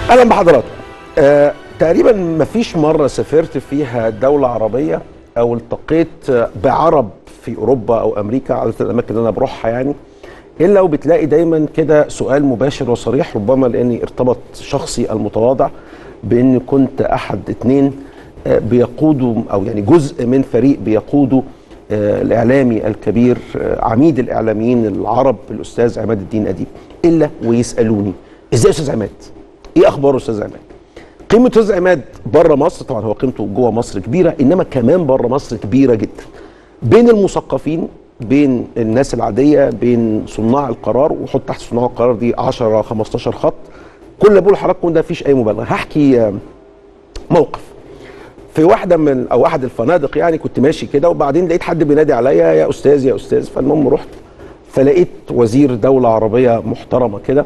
اهلا بحضراتكم آه، تقريبا ما فيش مره سافرت فيها دوله عربيه او التقيت آه، بعرب في اوروبا او امريكا عاده الاماكن اللي انا بروحها يعني الا وبتلاقي دايما كده سؤال مباشر وصريح ربما لاني ارتبط شخصي المتواضع باني كنت احد اتنين آه، بيقودوا او يعني جزء من فريق بيقودوا آه، الاعلامي الكبير آه، عميد الاعلاميين العرب الاستاذ عماد الدين اديب الا ويسالوني ازاي يا استاذ عماد؟ ايه اخبار استاذ عماد؟ قيمه استاذ عماد بره مصر طبعا هو قيمته جوه مصر كبيره انما كمان بره مصر كبيره جدا. بين المثقفين بين الناس العاديه بين صناع القرار وحط تحت صناع القرار دي 10 15 خط كل اللي بقول لحضراتكم ده مفيش اي مبالغه هحكي آه، موقف في واحده من او احد الفنادق يعني كنت ماشي كده وبعدين لقيت حد بينادي عليا يا استاذ يا استاذ فالمهم رحت فلقيت وزير دوله عربيه محترمه كده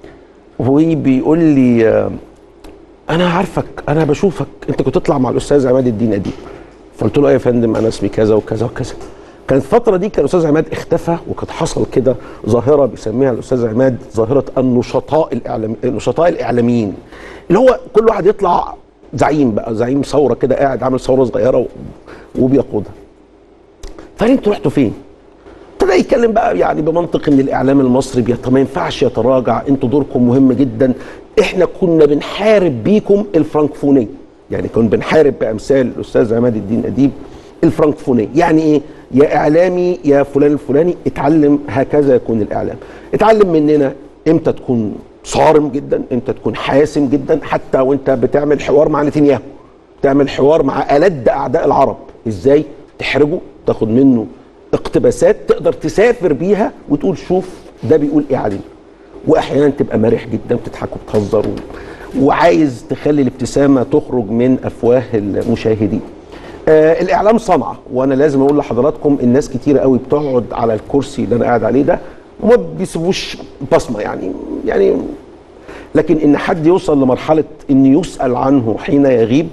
وبيقول لي آه، انا عارفك انا بشوفك انت كنت تطلع مع الاستاذ عماد الدين اديب فقلت له ايه يا فندم انا اسمي كذا وكذا وكذا كانت الفترة دي كان الأستاذ عماد اختفى وكانت حصل كده ظاهرة بيسميها الأستاذ عماد ظاهرة النشطاء الإعلام النشطاء الإعلاميين اللي هو كل واحد يطلع زعيم بقى زعيم ثورة كده قاعد عامل ثورة صغيرة و- وبيقودها فقال انتوا رحتوا فين؟ ابتدى يتكلم بقى يعني بمنطق ان الاعلام المصري بيت ما ينفعش يتراجع انتوا دوركم مهم جدا احنا كنا بنحارب بيكم الفرنكفونيه يعني كنا بنحارب بامثال الاستاذ عماد الدين اديب الفرنكفونيه يعني ايه يا اعلامي يا فلان الفلاني اتعلم هكذا يكون الاعلام اتعلم مننا امتى تكون صارم جدا امتى تكون حاسم جدا حتى وانت بتعمل حوار مع نتنياهو تعمل حوار مع ألد أعداء العرب إزاي تحرجه تاخد منه اقتباسات تقدر تسافر بيها وتقول شوف ده بيقول ايه عليه واحيانا تبقى مرح جدا بتضحك وبتهزر و... وعايز تخلي الابتسامه تخرج من افواه المشاهدين آه الاعلام صنعه وانا لازم اقول لحضراتكم الناس كتيره قوي بتقعد على الكرسي اللي انا قاعد عليه ده وما بيسيبوش بصمه يعني يعني لكن ان حد يوصل لمرحله ان يسال عنه حين يغيب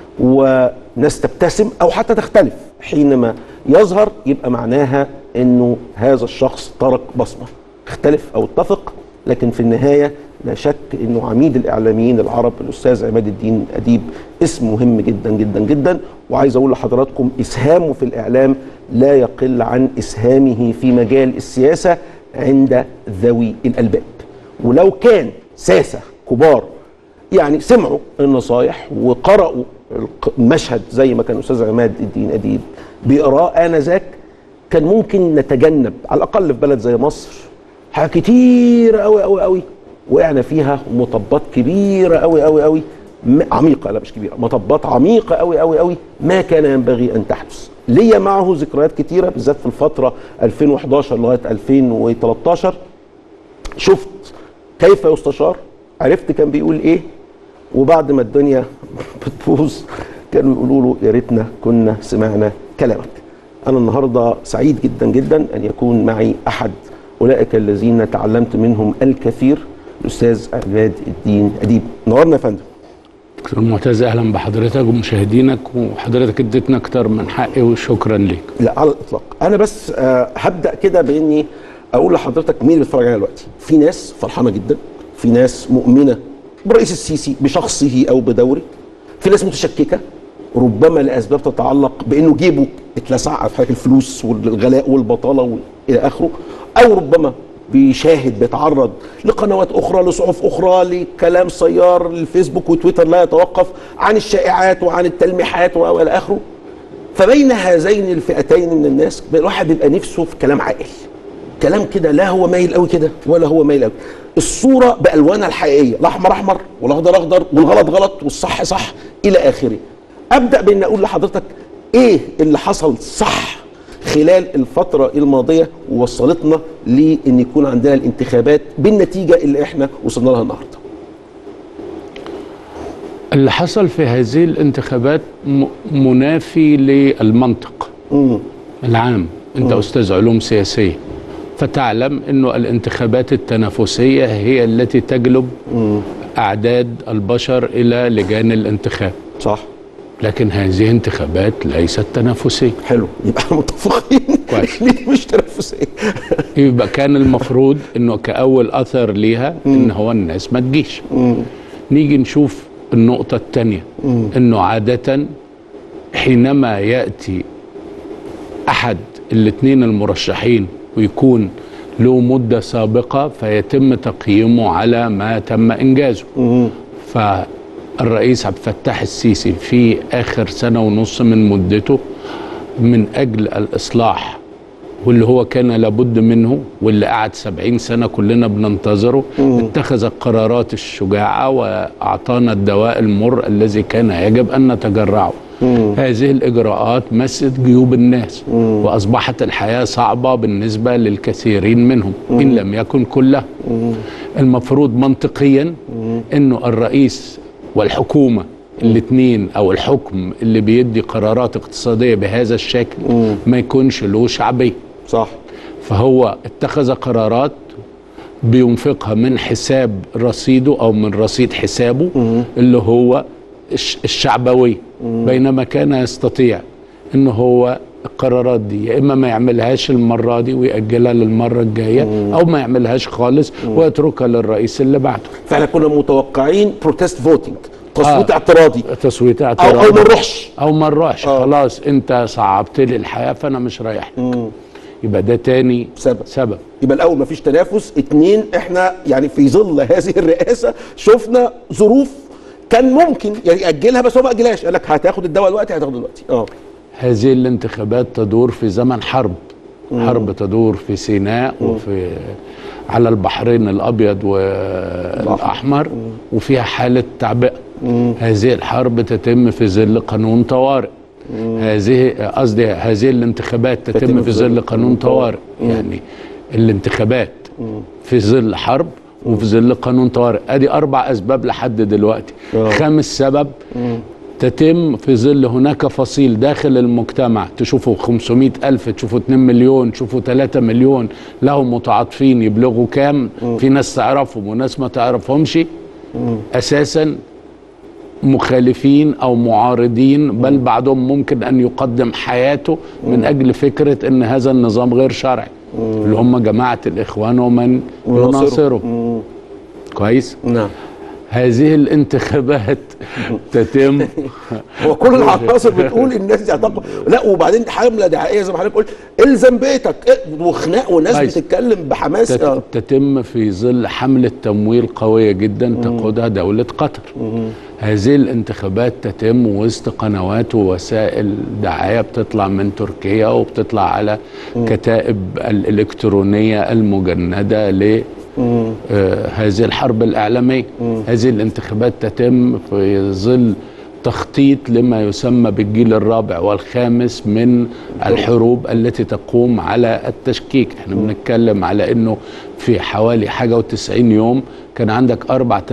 وناس تبتسم او حتى تختلف حينما يظهر يبقى معناها انه هذا الشخص ترك بصمه اختلف او اتفق لكن في النهايه لا شك انه عميد الاعلاميين العرب الاستاذ عماد الدين اديب اسم مهم جدا جدا جدا وعايز اقول لحضراتكم اسهامه في الاعلام لا يقل عن اسهامه في مجال السياسه عند ذوي الالباب ولو كان ساسه كبار يعني سمعوا النصايح وقرأوا الق- المشهد زي ما كان الأستاذ عماد الدين أديب بيقراه آنذاك كان ممكن نتجنب على الأقل في بلد زي مصر حاجات كتيرة أوي أوي أوي وقعنا فيها مطبات كبيرة أوي أوي أوي م- عميقة لا مش كبيرة مطبات عميقة أوي أوي أوي ما كان ينبغي أن تحدث ليا معه ذكريات كتيرة بالذات في الفترة 2011 لغاية 2013 شفت كيف يستشار عرفت كان بيقول ايه وبعد ما الدنيا بتبوظ كانوا يقولوا له يا ريتنا كنا سمعنا كلامك انا النهارده سعيد جدا جدا ان يكون معي احد اولئك الذين تعلمت منهم الكثير الاستاذ عماد الدين اديب نورنا يا فندم دكتور معتز اهلا بحضرتك ومشاهدينك وحضرتك اديتنا اكتر من حقي وشكرا ليك لا على الاطلاق انا بس آه هبدا كده باني اقول لحضرتك مين اللي بيتفرج علينا دلوقتي في ناس فرحانه جدا في ناس مؤمنه برئيس السيسي بشخصه او بدوره في ناس متشككه ربما لاسباب تتعلق بانه جيبه اتلسع عارف حضرتك الفلوس والغلاء والبطاله والى اخره او ربما بيشاهد بيتعرض لقنوات اخرى لصحف اخرى لكلام سيار الفيسبوك وتويتر لا يتوقف عن الشائعات وعن التلميحات والى اخره فبين هذين الفئتين من الناس الواحد بيبقى نفسه في كلام عاقل كلام كده لا هو مايل قوي كده ولا هو مايل قوي الصوره بالوانها الحقيقيه الاحمر احمر والاخضر اخضر والغلط غلط والصح صح الى اخره ابدا بان اقول لحضرتك ايه اللي حصل صح خلال الفترة الماضية ووصلتنا لأن يكون عندنا الانتخابات بالنتيجة اللي احنا وصلنا لها النهاردة اللي حصل في هذه الانتخابات م- منافي للمنطق مم. العام انت استاذ علوم سياسيه فتعلم انه الانتخابات التنافسيه هي التي تجلب اعداد البشر الى لجان الانتخاب صح لكن هذه انتخابات ليست تنافسيه حلو يبقى احنا متفقين كويس. إن دي مش تنافسية يبقى كان المفروض انه كاول اثر ليها ان هو الناس ما تجيش نيجي نشوف النقطة الثانية انه عادة حينما يأتي احد الاثنين المرشحين ويكون له مدة سابقة فيتم تقييمه على ما تم انجازه فالرئيس عبد الفتاح السيسي في اخر سنة ونص من مدته من اجل الاصلاح واللي هو كان لابد منه واللي قعد سبعين سنة كلنا بننتظره اتخذ القرارات الشجاعة وأعطانا الدواء المر الذي كان يجب أن نتجرعه هذه الإجراءات مست جيوب الناس وأصبحت الحياة صعبة بالنسبة للكثيرين منهم إن لم يكن كلها المفروض منطقيا أنه الرئيس والحكومة الاثنين او الحكم اللي بيدي قرارات اقتصاديه بهذا الشكل ما يكونش له شعبيه صح فهو اتخذ قرارات بينفقها من حساب رصيده او من رصيد حسابه اللي هو الش- الشعبوي بينما كان يستطيع ان هو القرارات دي يا اما ما يعملهاش المره دي ويأجلها للمره الجايه او ما يعملهاش خالص ويتركها للرئيس اللي بعده فاحنا كنا متوقعين بروتست فوتنج تصويت آه. اعتراضي تصويت او اعتراض او ما نروحش او ما نروحش آه. خلاص انت صعبت لي الحياه فانا مش رايح لك يبقى ده تاني سبب. سبب يبقى الاول مفيش تنافس اتنين احنا يعني في ظل هذه الرئاسه شفنا ظروف كان ممكن يعني ياجلها بس هو ما اجلهاش قال لك هتاخد الدواء دلوقتي هتاخده دلوقتي اه هذه الانتخابات تدور في زمن حرب حرب تدور في سيناء وفي على البحرين الابيض والاحمر وفيها حاله تعبئه هذه الحرب تتم في ظل قانون طوارئ هذه قصدي هذه الانتخابات تتم في ظل قانون طوارئ يعني الانتخابات في ظل حرب وفي ظل قانون طوارئ ادي اربع اسباب لحد دلوقتي آه. خامس سبب تتم في ظل هناك فصيل داخل المجتمع تشوفوا 500 ألف تشوفوا 2 مليون تشوفوا 3 مليون لهم متعاطفين يبلغوا كام في ناس تعرفهم وناس ما تعرفهمش أساسا مخالفين أو معارضين بل بعضهم ممكن أن يقدم حياته من أجل فكرة أن هذا النظام غير شرعي اللي هم جماعة الإخوان ومن وناصره. يناصره كويس نعم هذه الانتخابات تتم هو كل العناصر بتقول الناس دي اعتقد لا وبعدين حمله دعائيه زي ما حضرتك قلت الزم بيتك إيه، وخناق وناس كويس. بتتكلم بحماس تت- آه. تتم في ظل حملة تمويل قوية جدا تقودها دولة قطر هذه الانتخابات تتم وسط قنوات ووسائل دعاية بتطلع من تركيا وبتطلع على كتائب الإلكترونية المجندة ل آه، هذه الحرب الإعلامية هذه الانتخابات تتم في ظل تخطيط لما يسمى بالجيل الرابع والخامس من الحروب التي تقوم على التشكيك احنا بنتكلم على انه في حوالي حاجة و90 يوم كان عندك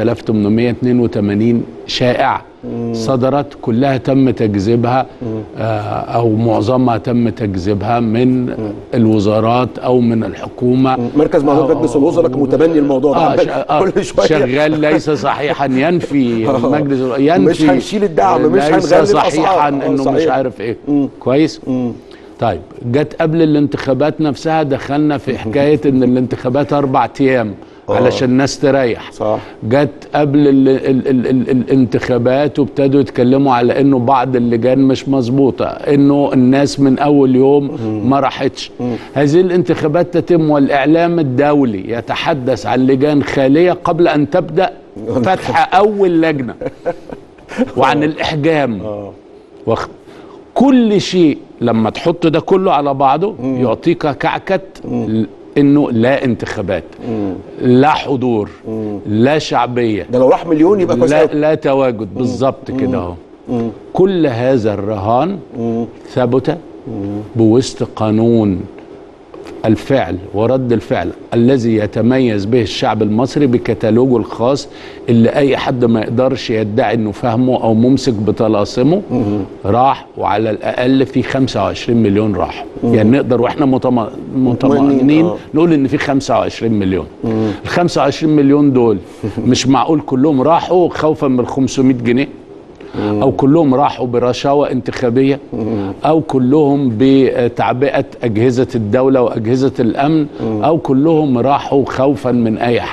4882 شائعة صدرت كلها تم تجذيبها آه، او معظمها تم تجذيبها من الوزارات او من الحكومه مركز معلومات آه، مجلس الوزراء كان متبني الموضوع ده آه عمال شا- آه كل شويه شغال ليس صحيحا ينفي آه. مجلس ينفي مش هنشيل الدعم، مش ليس هنغلي صحيحا الأسعار. آه، انه مش صحيح. عارف ايه كويس طيب جت قبل الانتخابات نفسها دخلنا في حكايه ان الانتخابات اربع ايام علشان الناس تريح صح جت قبل ال ال ال ال الانتخابات وابتدوا يتكلموا على انه بعض اللجان مش مظبوطه انه الناس من اول يوم ما راحتش هذه الانتخابات تتم والاعلام الدولي يتحدث عن لجان خاليه قبل ان تبدا فتح اول لجنه وعن الاحجام واخد كل شيء لما تحط ده كله على بعضه يعطيك كعكه ل- انه لا انتخابات لا حضور لا شعبيه ده لو راح مليون يبقى كويس لا, أوي. لا تواجد بالظبط كده اهو كل هذا الرهان ثبت بوسط قانون الفعل ورد الفعل الذي يتميز به الشعب المصري بكتالوجه الخاص اللي اي حد ما يقدرش يدعي انه فاهمه او ممسك بطلاسمه راح وعلى الاقل في 25 مليون راحوا يعني نقدر واحنا مطم- مطمئنين آه. نقول ان في 25 مليون ال 25 مليون دول مش معقول كلهم راحوا خوفا من ال 500 جنيه او كلهم راحوا برشاوى انتخابيه او كلهم بتعبئه اجهزه الدوله واجهزه الامن او كلهم راحوا خوفا من اي حاجه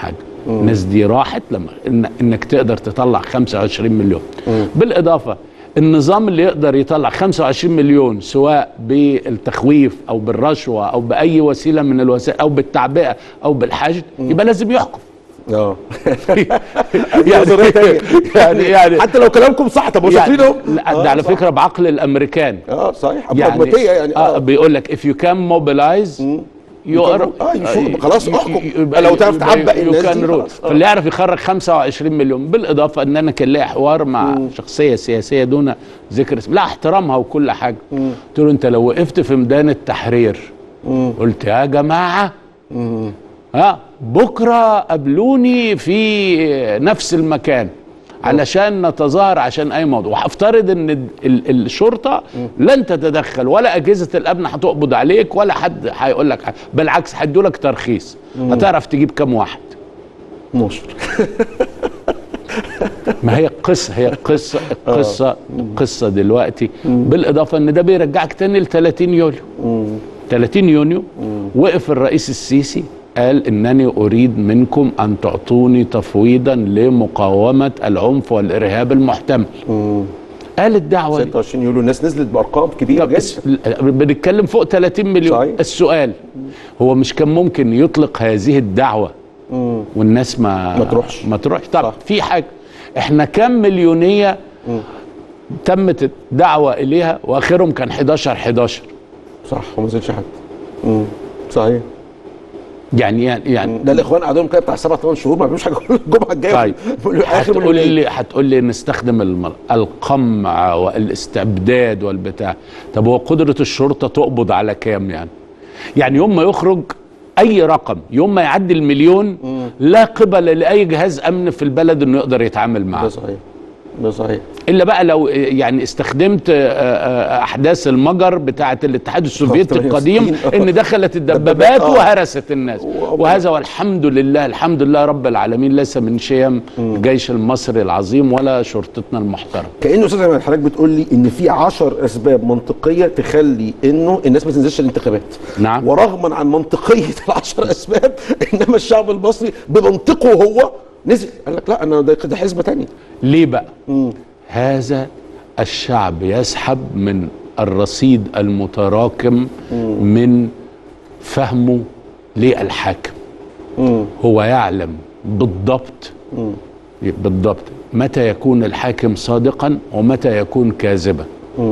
الناس دي راحت لما إن انك تقدر تطلع 25 مليون بالاضافه النظام اللي يقدر يطلع 25 مليون سواء بالتخويف او بالرشوه او باي وسيله من الوسائل او بالتعبئه او بالحشد يبقى لازم يحكم اه يعني نظرية تانية. يعني يعني حتى لو كلامكم صح طب يعني وصفينهم لا، ده على فكره بعقل الامريكان اه صحيح براجماتيه يعني آه اه بيقول لك if you can mobilize you are آه، يشوف- خلاص احكم. لو تعرف تعبأ الناس دي خلاص. آه. فاللي يعرف يخرج 25 مليون بالاضافه ان انا كان ليا حوار مع شخصيه سياسيه دون ذكر اسم لا احترامها وكل حاجه قلت له انت لو وقفت في ميدان التحرير قلت يا جماعه ها بكره قابلوني في نفس المكان علشان نتظاهر عشان اي موضوع وهفترض ان ال- ال- الشرطه لن تتدخل ولا اجهزه الامن هتقبض عليك ولا حد هيقول لك حاجة. بالعكس هيدوا لك ترخيص هتعرف تجيب كام واحد 12 ما هي القصه هي القصه القصه القصه دلوقتي بالاضافه ان ده بيرجعك تاني ل 30 يوليو 30 يونيو وقف الرئيس السيسي قال انني اريد منكم ان تعطوني تفويضا لمقاومه العنف والارهاب المحتمل قال الدعوه دي 26 يوليو الناس نزلت بارقام كبيره طب جدا اس- بنتكلم فوق 30 مليون صحيح. السؤال هو مش كان ممكن يطلق هذه الدعوه والناس ما ما تروحش. ما تروحش طب صح. في حاجه احنا كام مليونيه تمت الدعوه اليها واخرهم كان 11 11 صح وما نزلش حد مم. صحيح يعني يعني يعني ده الاخوان قعدوا لهم كده بتاع سبع ثمان شهور ما بيعملوش حاجه الجمعه الجايه طيب بيقولوا اخر هتقول من لي هتقول لي نستخدم الم- القمع والاستبداد والبتاع طب هو قدره الشرطه تقبض على كام يعني يعني يوم ما يخرج اي رقم يوم ما يعدي المليون لا قبل لاي جهاز امن في البلد انه يقدر يتعامل معاه ده صحيح ده صحيح الا بقى لو يعني استخدمت آه، آه، احداث المجر بتاعه الاتحاد السوفيتي 68 القديم ان دخلت الدبابات دبابات، آه. وهرست الناس و- وهذا والحمد لله الحمد لله رب العالمين ليس من شيم الجيش المصري العظيم ولا شرطتنا المحترمه كانه استاذ ايمن حضرتك بتقول لي ان في 10 اسباب منطقيه تخلي انه الناس ما تنزلش الانتخابات نعم. ورغما عن منطقيه العشر اسباب انما الشعب المصري بمنطقه هو نزل قال لك لا انا ده ده حزب تاني ليه بقى هذا الشعب يسحب من الرصيد المتراكم من فهمه للحاكم هو يعلم بالضبط بالضبط متى يكون الحاكم صادقا ومتى يكون كاذبا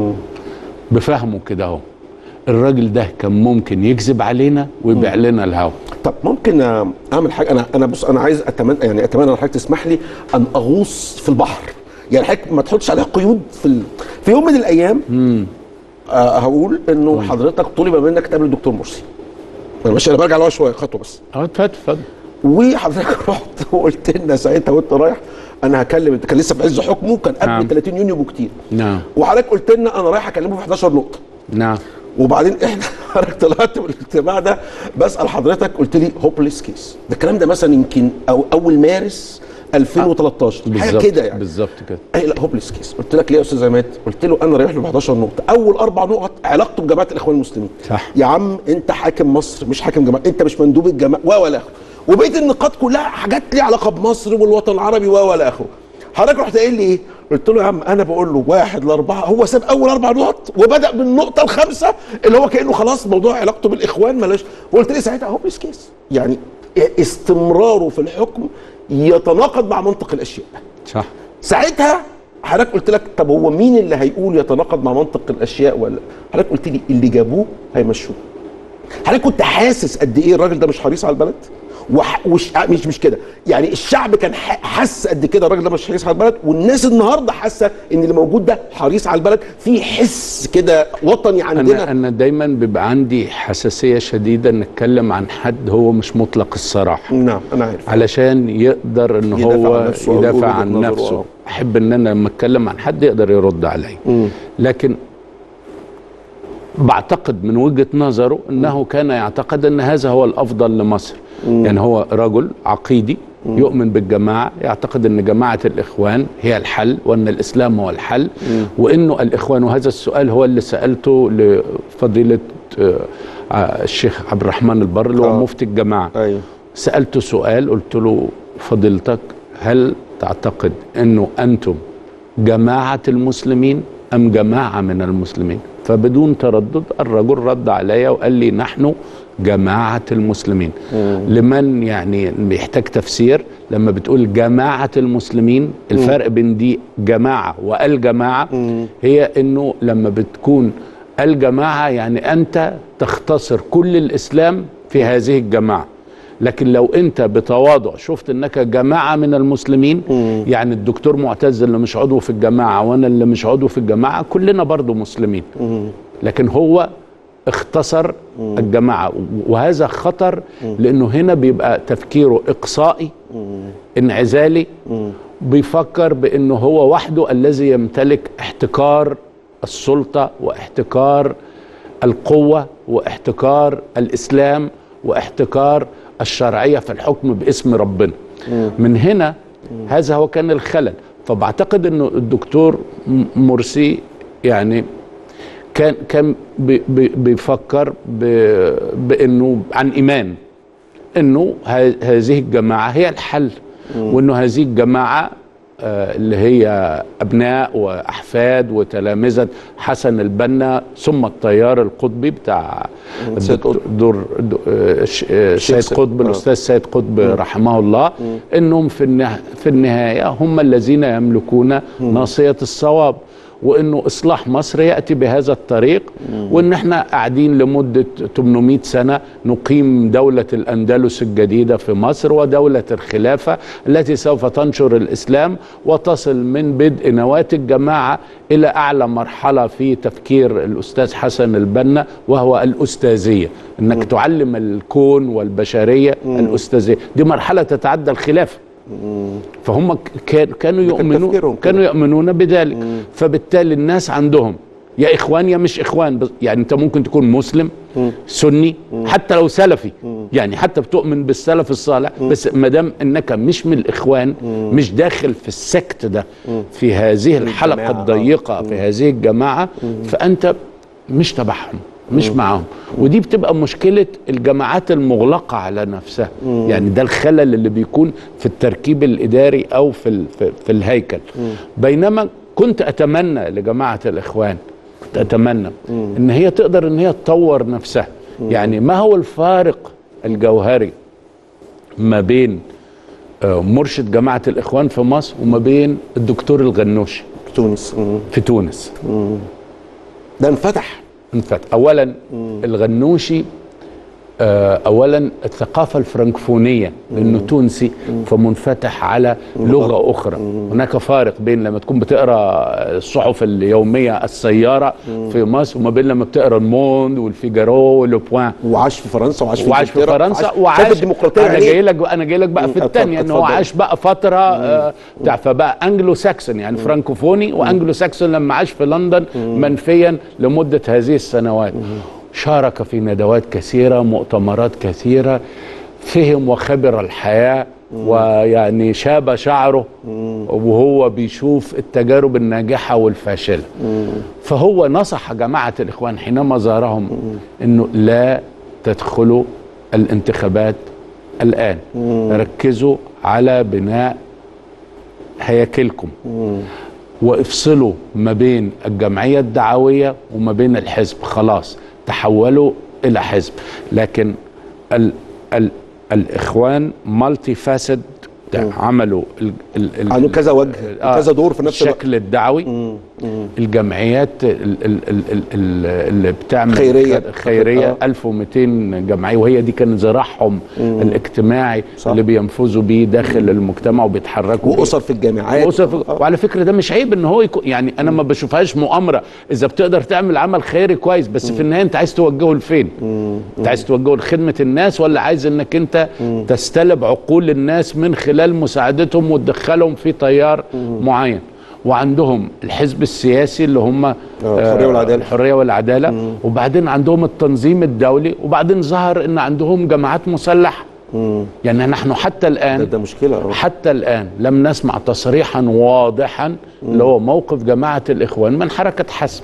بفهمه كده اهو الراجل ده كان ممكن يكذب علينا ويبيع لنا الهوا طب ممكن آه، اعمل حاجه انا انا بص انا عايز اتمنى يعني اتمنى ان حضرتك تسمح لي ان اغوص في البحر يعني حضرتك ما تحطش عليها قيود في ال... في يوم من الايام آه هقول انه حضرتك طلب منك تقابل الدكتور مرسي انا ماشي انا برجع لورا شويه خطوه بس اه اتفضل اتفضل وحضرتك رحت وقلت لنا ساعتها وانت رايح انا هكلم كان لسه في عز حكمه كان قبل نعم. 30 يونيو بكتير نعم وحضرتك قلت لنا انا رايح اكلمه في 11 نقطه نعم وبعدين احنا حضرتك طلعت من الاجتماع ده بسال حضرتك قلت لي هوبليس كيس ده الكلام ده مثلا يمكن أو اول مارس 2013 حاجه بالظبط كده يعني بالظبط كده اي لا هوبليس كيس قلت لك ليه يا استاذ عماد قلت له انا رايح له ب 11 نقطه اول اربع نقط علاقته بجماعه الاخوان المسلمين صح. يا عم انت حاكم مصر مش حاكم جماعه انت مش مندوب الجماعه و ولا اخره وبقيه النقاط كلها حاجات ليها علاقه بمصر والوطن العربي و ولا اخره حضرتك رحت قايل لي ايه؟ قلت له يا عم انا بقول له واحد لاربعه هو ساب اول اربع نقط وبدا بالنقطه الخامسه اللي هو كانه خلاص موضوع علاقته بالاخوان ملاش وقلت لي ساعتها هوبليس كيس يعني استمراره في الحكم يتناقض مع منطق الاشياء صح ساعتها حضرتك قلت لك طب هو مين اللي هيقول يتناقض مع منطق الاشياء ولا حضرتك قلت لي اللي جابوه هيمشوه حضرتك كنت حاسس قد ايه الراجل ده مش حريص على البلد وح... وش... مش مش كده يعني الشعب كان ح... حس قد كده الراجل ده مش حريص على البلد والناس النهارده حاسه ان اللي موجود ده حريص على البلد في حس كده وطني عندنا انا انا دايما بيبقى عندي حساسيه شديده ان اتكلم عن حد هو مش مطلق الصراحه نعم انا عارف علشان يقدر ان يدافع هو عن نفسه أو يقول يدافع وجهة عن نظره، نفسه آه. احب ان انا لما اتكلم عن حد يقدر يرد عليا لكن بعتقد من وجهه نظره انه كان يعتقد ان هذا هو الافضل لمصر يعني هو رجل عقيدي يؤمن بالجماعه يعتقد ان جماعه الاخوان هي الحل وان الاسلام هو الحل وانه الاخوان وهذا السؤال هو اللي سالته لفضيله آه، آه، الشيخ عبد الرحمن البر اللي هو آه. مفتي الجماعه ايوه سالته سؤال قلت له فضيلتك هل تعتقد انه انتم جماعه المسلمين ام جماعه من المسلمين فبدون تردد الرجل رد علي وقال لي نحن جماعه المسلمين لمن يعني بيحتاج تفسير لما بتقول جماعه المسلمين الفرق بين دي جماعه والجماعه هي انه لما بتكون الجماعه يعني انت تختصر كل الاسلام في هذه الجماعه لكن لو انت بتواضع شفت انك جماعه من المسلمين يعني الدكتور معتز اللي مش عضو في الجماعه وانا اللي مش عضو في الجماعه كلنا برضو مسلمين لكن هو اختصر الجماعه وهذا خطر لانه هنا بيبقى تفكيره اقصائي انعزالي بيفكر بانه هو وحده الذي يمتلك احتكار السلطه واحتكار القوه واحتكار الاسلام واحتكار الشرعيه في الحكم باسم ربنا من هنا هذا هو كان الخلل فبعتقد انه الدكتور م- مرسي يعني كان كان بي- بي- بيفكر ب- بانه عن ايمان انه ه- هذه الجماعه هي الحل وانه هذه الجماعه آه، اللي هي ابناء واحفاد وتلامذه حسن البنا ثم التيار القطبي بتاع سيد الدكتور دور دو- آه، ش- آه، الشيخ سيد سيد- قطب آه. الاستاذ سيد قطب رحمه الله انهم في النها- في النهايه هم الذين يملكون ناصيه الصواب وانه اصلاح مصر ياتي بهذا الطريق وان احنا قاعدين لمده 800 سنه نقيم دوله الاندلس الجديده في مصر ودوله الخلافه التي سوف تنشر الاسلام وتصل من بدء نواه الجماعه الى اعلى مرحله في تفكير الاستاذ حسن البنا وهو الاستاذيه انك تعلم الكون والبشريه الاستاذيه دي مرحله تتعدى الخلافه فهم ك- كان كانوا ده كان يؤمنون تفكيرهم كده. كانوا يؤمنون بذلك فبالتالي الناس عندهم يا اخوان يا مش اخوان بس- يعني انت ممكن تكون مسلم سني حتى لو سلفي يعني حتى بتؤمن بالسلف الصالح بس ما دام انك مش من الاخوان مش داخل في السكت ده في هذه الحلقه الجماعة، آه. الضيقه في هذه الجماعه فانت مش تبعهم مش معاهم ودي بتبقى مشكلة الجماعات المغلقة على نفسها يعني ده الخلل اللي بيكون في التركيب الإداري أو في, ال- في, في الهيكل بينما كنت أتمنى لجماعة الإخوان كنت أتمنى إن هي تقدر إن هي تطور نفسها يعني ما هو الفارق الجوهري ما بين آه، مرشد جماعة الإخوان في مصر وما بين الدكتور الغنوشي تونس مم. في تونس ده انفتح انفتح اولا الغنوشي آه، اولا الثقافه الفرنكفونيه لانه تونسي فمنفتح على لغه اخرى هناك فارق بين لما تكون بتقرا الصحف اليوميه السياره في مصر وما بين لما بتقرا الموند والفيجارو والبوان وعاش في فرنسا وعاش في وعاش في إنجلترا، فرنسا شاف وعاش الديمقراطيه انا يعني جاي لك انا جاي لك بقى في مم، الثانيه ان هو اتفضل. عاش بقى فتره آه، بتاع فبقى انجلو ساكسون يعني فرانكوفوني وانجلو ساكسون لما عاش في لندن منفيا لمده هذه السنوات شارك في ندوات كثيره مؤتمرات كثيره فهم وخبر الحياه ويعني شاب شعره وهو بيشوف التجارب الناجحه والفاشله فهو نصح جماعه الاخوان حينما زارهم انه لا تدخلوا الانتخابات الان ركزوا على بناء هياكلكم وافصلوا ما بين الجمعيه الدعويه وما بين الحزب خلاص تحولوا الى حزب لكن ال ال الاخوان مالتي فاسد عملوا ال ال ال عنده كذا وجه وكذا دور في نفس الوقت الشكل الدعوي الجمعيات ال- ال- ال- ال- ال- اللي بتعمل خيرية. خيريه آه. 1200 جمعيه وهي دي كان ذراعهم الاجتماعي صح. اللي بينفذوا بيه داخل المجتمع وبيتحركوا بيه. واسر في الجامعات وأسر في... وعلى فكره ده مش عيب ان هو يكون يعني انا ما بشوفهاش مؤامره اذا بتقدر تعمل عمل خيري كويس بس في النهايه انت عايز توجهه لفين؟ انت عايز توجهه لخدمه الناس ولا عايز انك انت تستلب عقول الناس من خلال مساعدتهم وتدخلهم في تيار معين وعندهم الحزب السياسي اللي هم الحرية والعدالة. الحريه والعداله وبعدين عندهم التنظيم الدولي وبعدين ظهر ان عندهم جماعات مسلحه يعني نحن حتى الان ده, ده مشكله آه. حتى الآن لم نسمع تصريحا واضحا اللي هو موقف جماعة الإخوان من حركة حسم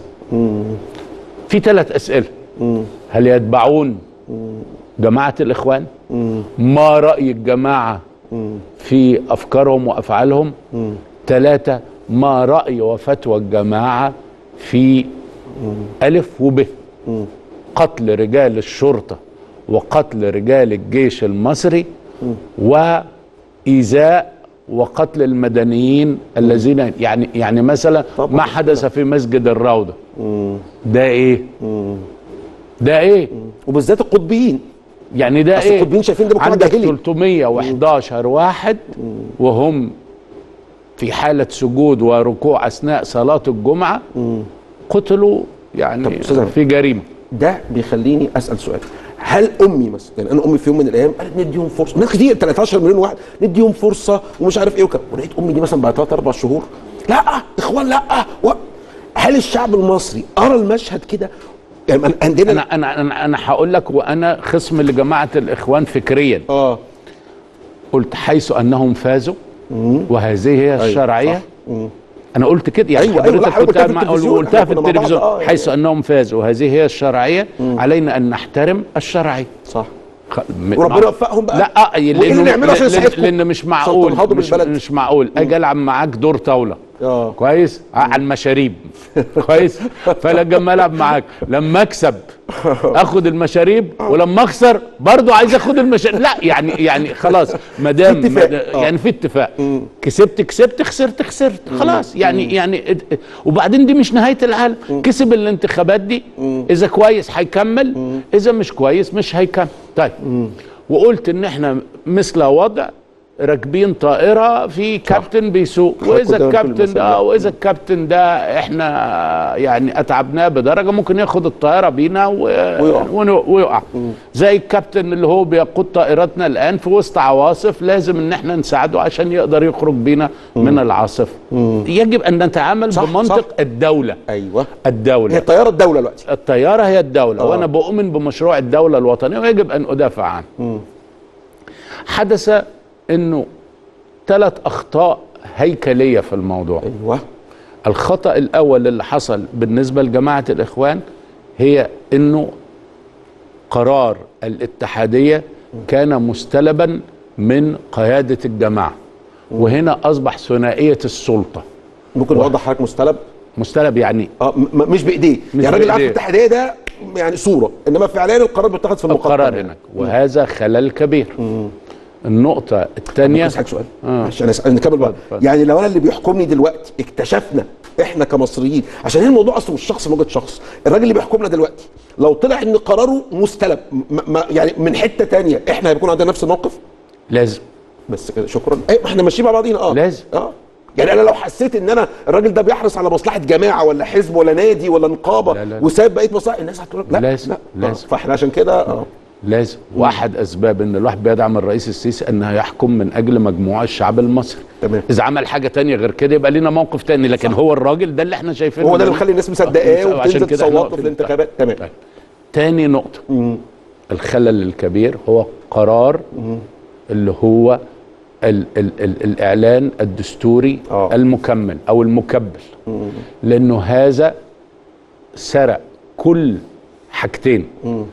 في ثلاث أسئلة هل يتبعون جماعة الإخوان ما رأي الجماعة في افكارهم وافعالهم ثلاثه ما راي وفتوى الجماعه في الف وب قتل رجال الشرطه وقتل رجال الجيش المصري وايذاء وقتل المدنيين الذين يعني يعني مثلا طبعاً. ما حدث في مسجد الروضه ده ايه ده ايه وبالذات القطبيين يعني ده أصل ايه القطبيين شايفين ده مجتمع عندك جاهلي. 311 واحد وهم في حالة سجود وركوع أثناء صلاة الجمعة قتلوا طب يعني أستاذ عمرو. في جريمة ده بيخليني اسال سؤال هل امي مثلا يعني انا امي في يوم من الايام قالت نديهم فرصه ناس كتير 13 مليون واحد نديهم فرصه ومش عارف ايه وكده ولقيت امي دي مثلا بعد ثلاث اربع شهور لا اخوان لا و... هل الشعب المصري ارى المشهد كده يعني أنا- عندنا أنا أنا أنا, أنا هقول لك وأنا خصم لجماعة الإخوان فكريا اه قلت حيث أنهم فازوا وهذه هي الشرعية صح. مم. أنا قلت كده يعني أيوة، أيوة، لا، حضرتك حضرتك قلتها قلتها في مع- التلفزيون، قلتها إحنا في كنا مع بعض، التلفزيون آه، يعني. حيث أنهم فازوا وهذه هي الشرعية علينا أن نحترم الشرعية صح خ- م- وربنا مع- يوفقهم بقى لا وايه لانه اللي نعمله عشان لأن- نساعدكم لان مش عشان معقول تنهضوا مش, بالبلد مش معقول اجي العب معاك دور طاوله اه كويس ع- على المشاريب كويس فلما العب معاك لما اكسب اخد المشاريب ولما اخسر برضو عايز اخد المشاريب لا يعني يعني خلاص ما دام في اتفاق. ما دا- آه. يعني في اتفاق كسبت كسبت خسرت خسرت خلاص يعني يعني اد- وبعدين دي مش نهايه العالم كسب الانتخابات دي اذا كويس هيكمل اذا مش كويس مش هيكمل طيب وقلت ان احنا مثل وضع راكبين طائره في كابتن بيسوق واذا قدام في الكابتن المثل ده ده. واذا الكابتن ده احنا يعني اتعبناه بدرجه ممكن ياخد الطائره بينا و... ويقع. ون- ويقع زي الكابتن اللي هو بيقود طائرتنا الان في وسط عواصف لازم ان احنا نساعده عشان يقدر يخرج بينا من العاصفه يجب ان نتعامل صح، بمنطق صح. الدوله ايوه هي الدوله طياره الدوله دلوقتي الطياره هي الدوله آه. وانا بؤمن بمشروع الدوله الوطنيه ويجب ان ادافع عنه حدث انه ثلاث اخطاء هيكليه في الموضوع ايوه الخطأ الأول اللي حصل بالنسبة لجماعة الإخوان هي أنه قرار الاتحادية كان مستلبا من قيادة الجماعة وهنا أصبح ثنائية السلطة ممكن نوضح حضرتك مستلب مستلب يعني اه م- م- مش بايديه مش يعني الراجل اللي قاعد في بإيديه. الاتحاديه ده يعني صوره انما فعليا القرار بيتاخد في المقطع القرار هناك وهذا خلل كبير النقطة الثانية اسالك سؤال آه. عشان أسأل نكمل بقى اتفضل. يعني لو انا اللي بيحكمني دلوقتي اكتشفنا احنا كمصريين عشان هي الموضوع اصلا مش شخص موجود شخص الراجل اللي بيحكمنا دلوقتي لو طلع ان قراره مستلب م- م- يعني من حته تانية احنا هيكون عندنا نفس الموقف لازم بس كده شكرا ايه ما احنا ماشيين مع بعضينا اه لازم. اه يعني انا لو حسيت ان انا الراجل ده بيحرص على مصلحه جماعه ولا حزب ولا نادي ولا نقابه لا، لا. وساب بقيه مصالح الناس هتقول لك لا لازم، لا لازم. آه. فاحنا عشان كده اه لازم واحد اسباب ان الواحد بيدعم الرئيس السيسي انه يحكم من اجل مجموعه الشعب المصري تمام. اذا عمل حاجه تانية غير كده يبقى لينا موقف تاني لكن هو الراجل ده اللي احنا شايفينه هو ده اللي مخلي الناس مصدقاه آه، وبتنزل عشان كده احنا تصوت له في واقفين. الانتخابات تمام طيب. تاني نقطه الخلل الكبير هو قرار اللي هو ال ال ال الاعلان الدستوري آه. المكمل او المكبل لانه هذا سرق كل حاجتين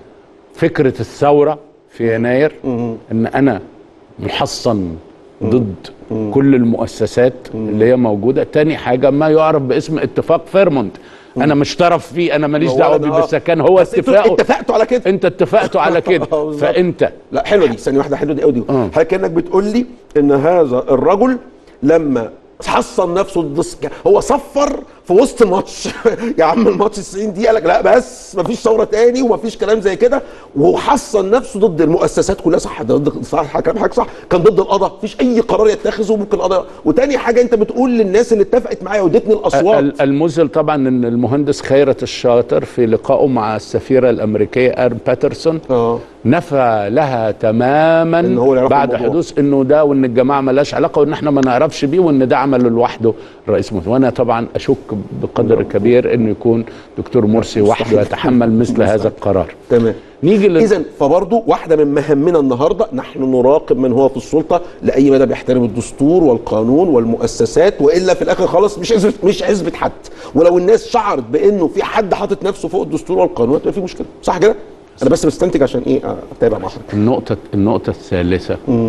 فكره الثوره في يناير ان انا محصن ضد كل المؤسسات اللي هي موجوده تاني حاجه ما يعرف باسم اتفاق فيرمونت انا مش طرف فيه انا ماليش هو دعوه أنا- بيه آه. بالسكان هو بس انتوا اتفاقه اتفقتوا على كده انت اتفقتوا على كده آه، بالظبط. فانت لا حلوه دي ثانيه واحده حلوه دي قوي دي آه. حضرتك كانك بتقول لي ان هذا الرجل لما حصن نفسه ضد السك- هو صفر في وسط ماتش يا عم الماتش 90 دقيقه لك لا بس مفيش ثوره تاني ومفيش كلام زي كده وحصن نفسه ضد المؤسسات كلها صح ده ضد صح كلام حضرتك صح كان ضد القضاء مفيش اي قرار يتخذه ممكن القضاء وتاني حاجه انت بتقول للناس اللي اتفقت معايا وادتني الاصوات ال- المذهل طبعا ان المهندس خيرت الشاطر في لقائه مع السفيره الامريكيه ارن باترسون اه نفى لها تماما إن هو اللي يعرف بعد الموضوع. حدوث انه ده وان الجماعه ملهاش علاقه وان احنا ما نعرفش بيه وان ده عمله لوحده رئيس مصر وانا طبعا اشك بقدر كبير انه يكون دكتور مرسي وحده يتحمل مثل هذا القرار تمام نيجي لل... اذا فبرضه واحده من مهمنا النهارده نحن نراقب من هو في السلطه لاي مدى بيحترم الدستور والقانون والمؤسسات والا في الاخر خلاص مش عزبة مش عزبه حد ولو الناس شعرت بانه في حد حاطط نفسه فوق الدستور والقانون هتبقى في مشكله صح كده انا بس بستنتج عشان ايه اتابع مع حضرتك النقطة النقطة الثالثة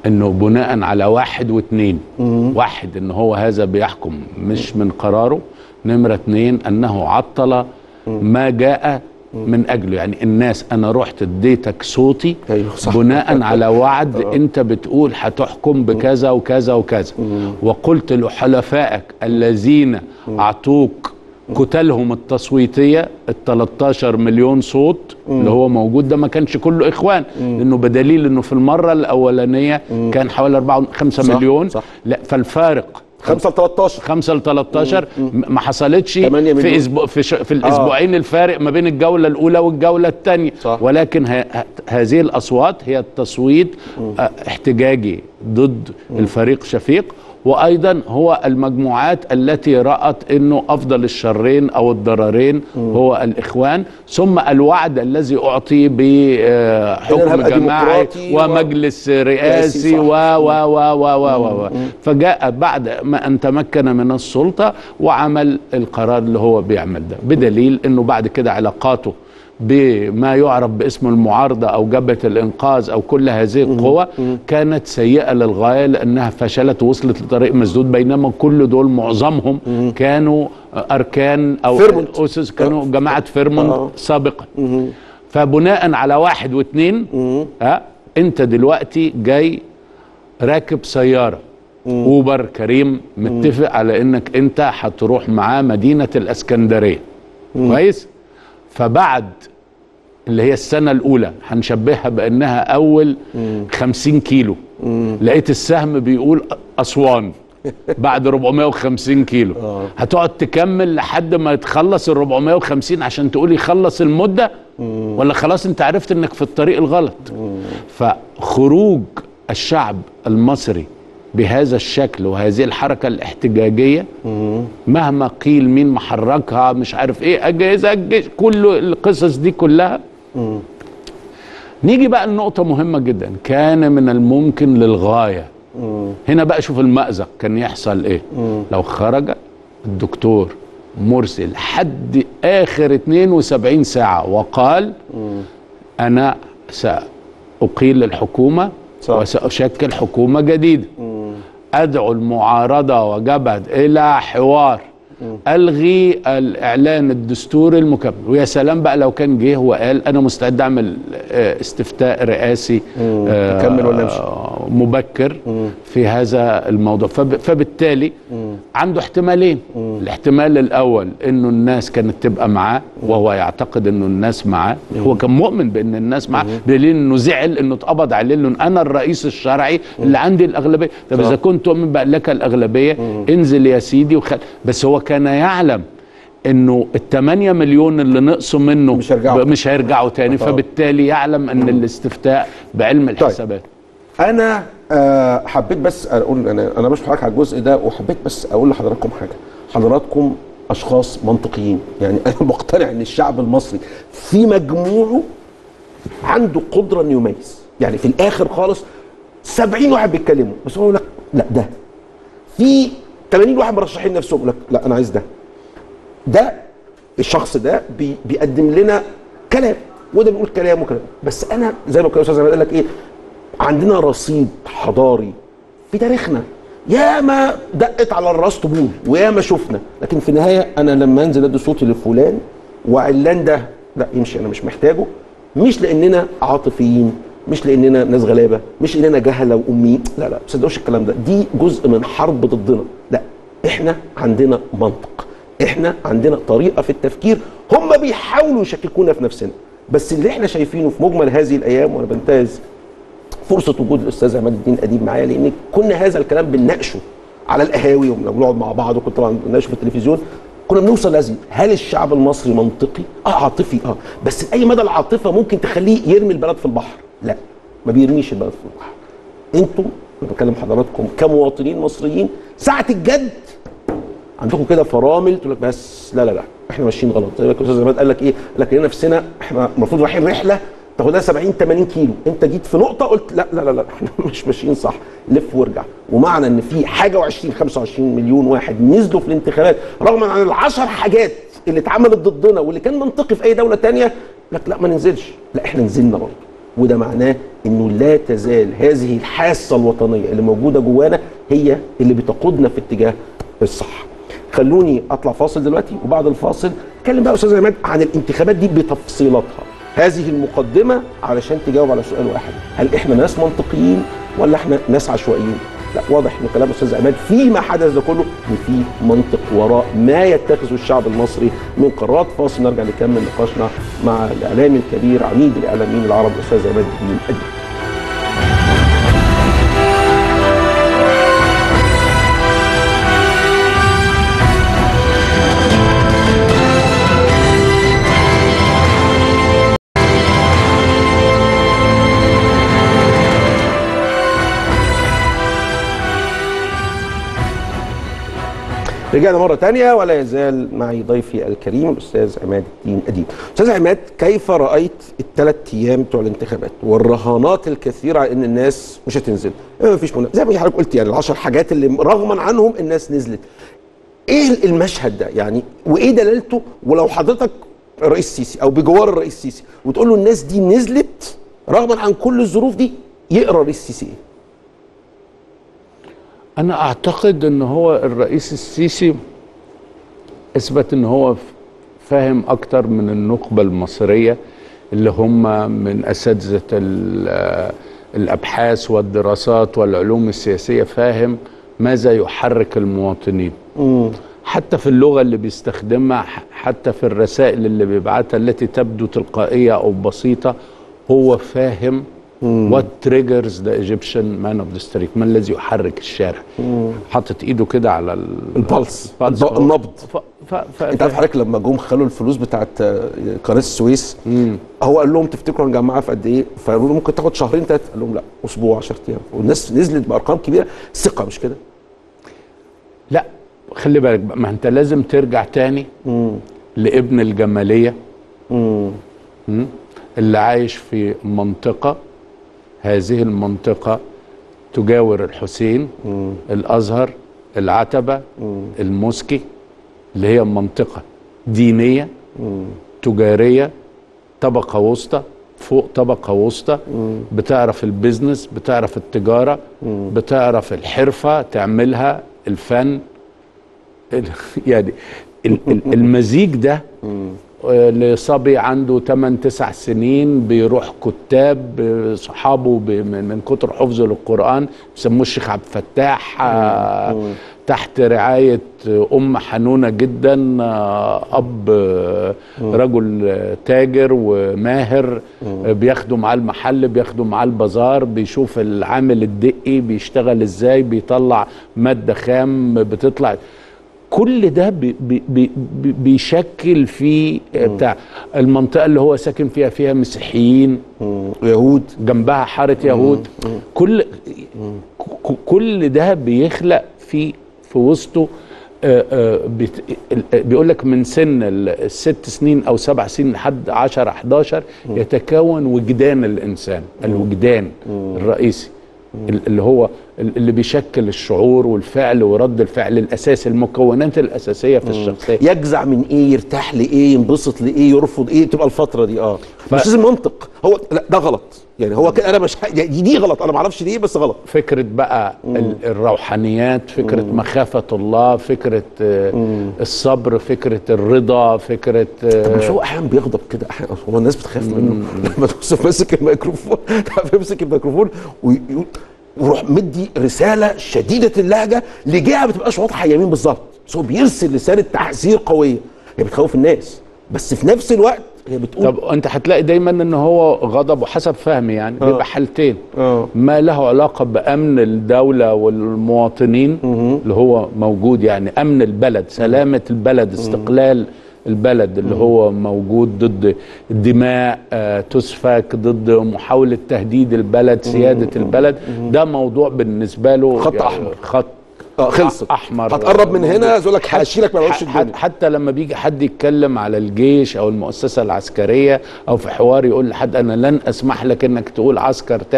انه بناء على واحد واثنين واحد ان هو هذا بيحكم مش من قراره نمرة اتنين انه عطل ما جاء من اجله يعني الناس انا رحت اديتك صوتي أيوه، صح. بناء على وعد انت بتقول هتحكم بكذا وكذا وكذا وقلت لحلفائك الذين اعطوك كتلهم التصويتيه ال 13 مليون صوت اللي هو موجود ده ما كانش كله اخوان لانه بدليل انه في المره الاولانيه كان حوالي 4 5 صح، مليون صح. لا فالفارق 5 ل 13 5 ل 13 م- ما حصلتش 8 مليون. في اسبوع في, ش... في الاسبوعين الفارق ما بين الجوله الاولى والجوله الثانيه صح. ولكن ه... ه- هذه الاصوات هي التصويت آه، احتجاجي ضد الفريق شفيق وايضا هو المجموعات التي رات انه افضل الشرين او الضررين هو الاخوان ثم الوعد الذي اعطي بحكم هبقى جماعي ديمقراطي و- ومجلس رئاسي، رئاسي صح. و و و و و و فجاء بعد ما ان تمكن من السلطه وعمل القرار اللي هو بيعمل ده بدليل انه بعد كده علاقاته بما يعرف باسم المعارضه او جبهه الانقاذ او كل هذه القوى كانت سيئه للغايه لانها فشلت ووصلت لطريق مسدود بينما كل دول معظمهم كانوا اركان او فيرمونت. اسس كانوا جماعه فيرمونت آه. سابقا فبناء على واحد واثنين ها انت دلوقتي جاي راكب سياره اوبر كريم متفق على انك انت هتروح معاه مدينه الاسكندريه كويس فبعد اللي هي السنه الاولى هنشبهها بانها اول خمسين كيلو لقيت السهم بيقول اسوان بعد 450 كيلو هتقعد تكمل لحد ما تخلص ال 450 عشان تقول يخلص المده ولا خلاص انت عرفت انك في الطريق الغلط فخروج الشعب المصري بهذا الشكل وهذه الحركه الاحتجاجيه مهما قيل مين محركها مش عارف ايه اجهزه الجيش كل القصص دي كلها نيجي بقى لنقطة مهمة جدا كان من الممكن للغاية هنا بقى شوف المأزق كان يحصل ايه لو خرج الدكتور مرسي لحد اخر 72 ساعة وقال انا سأقيل الحكومة صح. وسأشكل حكومة جديدة أدعو المعارضة وجبهة إلى حوار ألغي الإعلان الدستوري المكمل ويا سلام بقى لو كان جه وقال أنا مستعد أعمل آه، استفتاء رئاسي آه، تكمل ولا أمشي؟ آه، مبكر في هذا الموضوع فب- فبالتالي عنده احتمالين الاحتمال الأول إنه الناس كانت تبقى معاه وهو يعتقد إنه الناس معاه هو كان مؤمن بإن الناس معاه بدليل إنه زعل إنه اتقبض عليه لأنه أنا الرئيس الشرعي اللي عندي الأغلبية طب صح. إذا كنت تؤمن بقى لك الأغلبية انزل يا سيدي وخل... بس هو كان يعلم انه الثمانية مليون اللي نقصوا منه مش هيرجعوا. ب- مش هيرجعوا تاني طبعا. فبالتالي يعلم ان الاستفتاء بعلم الحسابات انا آه حبيت بس اقول انا انا بشكر حضرتك على الجزء ده وحبيت بس اقول لحضراتكم حاجه حضراتكم اشخاص منطقيين يعني انا مقتنع ان الشعب المصري في مجموعه عنده قدره انه يميز يعني في الاخر خالص 70 واحد بيتكلموا بس هو يقول لك لا ده في 80 واحد مرشحين نفسهم يقول لك لا انا عايز ده ده الشخص ده بي بيقدم لنا كلام وده بيقول كلام وكلام بس انا زي ما كان الاستاذ عماد قال لك ايه عندنا رصيد حضاري في تاريخنا ياما دقت على الراس طبول وياما شفنا لكن في النهايه انا لما انزل ادي صوتي لفلان وعلان ده لا يمشي انا مش محتاجه مش لاننا عاطفيين مش لاننا ناس غلابه مش لاننا جهله واميين لا لا ما تصدقوش الكلام ده دي جزء من حرب ضدنا لا احنا عندنا منطق احنا عندنا طريقه في التفكير هم بيحاولوا يشككونا في نفسنا بس اللي احنا شايفينه في مجمل هذه الايام وانا بنتهز فرصه وجود الاستاذ عماد الدين اديب معايا لان كنا هذا الكلام بنناقشه على القهاوي ولما بنقعد مع بعض وكنت طبعا بنناقشه في التلفزيون كنا بنوصل لهذه هل الشعب المصري منطقي؟ اه عاطفي اه بس لاي مدى العاطفه ممكن تخليه يرمي البلد في البحر؟ لا ما بيرميش البلد في البحر انتوا أنا بكلم حضراتكم كمواطنين مصريين ساعه الجد عندكم كده فرامل تقول لك بس لا لا لا احنا ماشيين غلط زي ما الاستاذ زمان قال لك ايه؟ قال لك لنا نفسنا احنا المفروض رايحين رحله تاخدها 70 80 كيلو انت جيت في نقطه قلت لا لا لا لا احنا مش ماشيين صح لف وارجع ومعنى ان في حاجه و20 25 مليون واحد نزلوا في الانتخابات رغم عن العشر حاجات اللي اتعملت ضدنا واللي كان منطقي في اي دوله تانية لك لا ما ننزلش لا احنا نزلنا برضه وده معناه انه لا تزال هذه الحاسه الوطنيه اللي موجوده جوانا هي اللي بتقودنا في اتجاه الصح خلوني اطلع فاصل دلوقتي وبعد الفاصل اتكلم بقى استاذ عماد عن الانتخابات دي بتفصيلاتها هذه المقدمه علشان تجاوب على سؤال واحد هل احنا ناس منطقيين ولا احنا ناس عشوائيين لا واضح من كلام الاستاذ عماد فيما حدث ده كله ان في منطق وراء ما يتخذه الشعب المصري من قرارات فاصل نرجع نكمل نقاشنا مع الاعلامي الكبير عميد الاعلاميين العرب الاستاذ عماد الدين أدي. رجعنا مرة تانية ولا يزال معي ضيفي الكريم الأستاذ عماد الدين أديب أستاذ عماد كيف رأيت الثلاث أيام بتوع الانتخابات والرهانات الكثيرة على أن الناس مش هتنزل ما فيش منافسة زي ما حضرتك قلت يعني العشر حاجات اللي رغما عنهم الناس نزلت ايه المشهد ده يعني وايه دلالته ولو حضرتك رئيس سيسي او بجوار الرئيس سيسي وتقول له الناس دي نزلت رغما عن كل الظروف دي يقرا الرئيس سيسي ايه انا اعتقد ان هو الرئيس السيسي اثبت ان هو فاهم اكتر من النخبه المصريه اللي هم من اساتذه ال- الابحاث والدراسات والعلوم السياسيه فاهم ماذا يحرك المواطنين حتى في اللغه اللي بيستخدمها ح- حتى في الرسائل اللي بيبعتها التي تبدو تلقائيه او بسيطه هو فاهم وات تريجرز ذا ايجيبشن مان اوف ذا ستريت ما الذي يحرك الشارع حاطط ايده كده على ال- البلس البلس. الض- النبض ف... ف... ف... انت عارف حضرتك لما جم خلوا الفلوس بتاعت آه، قناه السويس هو قال لهم تفتكروا هنجمعها في قد ايه؟ فقالوا له ممكن تاخد شهرين ثلاثه قال لهم لا اسبوع 10 ايام والناس نزلت بارقام كبيره ثقه مش كده؟ لا خلي بالك بقى ما انت لازم ترجع تاني لابن الجماليه مم. اللي عايش في منطقه هذه المنطقه تجاور الحسين الازهر العتبه الموسكي اللي هي منطقه دينيه تجاريه طبقه وسطى فوق طبقه وسطى بتعرف البيزنس بتعرف التجاره بتعرف الحرفه تعملها الفن ال- يعني ال- ال- المزيج ده آه، لصبي عنده 8 9 سنين بيروح كتاب آه، صحابه ب- من من كتر حفظه للقران بيسموه الشيخ عبد الفتاح آه، تحت رعايه آه، ام حنونه جدا آه، اب آه، رجل آه، تاجر وماهر آه، بياخده معاه المحل بياخده معاه البازار بيشوف العامل الدقي بيشتغل ازاي بيطلع ماده خام بتطلع كل ده بي بي بي بي- بيشكل في بتاع المنطقه اللي هو ساكن فيها فيها مسيحيين يهود جنبها حاره يهود كل ك- كل ده بيخلق في في وسطه آه، آه، بت- ال- بيقول لك من سن ال- الست سنين او سبع سنين لحد 10 11 يتكون وجدان الانسان الوجدان الرئيسي ال- اللي هو ال- اللي بيشكل الشعور والفعل ورد الفعل الاساسي المكونات الاساسيه في الشخصيه يجزع من ايه يرتاح لايه ينبسط لايه يرفض ايه تبقى الفتره دي اه مش لازم منطق هو لا ده غلط يعني هو كده انا مش ه- يعني دي غلط انا ما اعرفش ليه بس غلط فكرة بقى ال- الروحانيات فكرة مخافة الله فكرة آه، الصبر فكرة الرضا فكرة آه، مش هو احيانا بيغضب كده احيانا هو الناس بتخاف منه لما توصف ماسك الميكروفون تعرف يمسك الميكروفون ويقول ويروح مدي رساله شديده اللهجه لجهه ما بتبقاش واضحه يمين بالظبط بس هو بيرسل رساله تحذير قويه هي بتخوف الناس بس في نفس الوقت هي بتقول طب انت هتلاقي دايما ان هو غضب وحسب فهمي يعني آه. بيبقى حالتين آه. ما له علاقة بأمن الدولة والمواطنين اللي هو موجود يعني أمن البلد سلامة البلد استقلال البلد اللي هو موجود ضد الدماء آه تسفك ضد محاولة تهديد البلد سيادة البلد ده موضوع بالنسبة له خط يعني أحمر. خط اه خلصت احمر هتقرب من هنا يقول لك حت- هشيلك من وش ح- الدنيا حتى لما بيجي حد يتكلم على الجيش او المؤسسه العسكريه او في حوار يقول لحد انا لن اسمح لك انك تقول عسكر تاني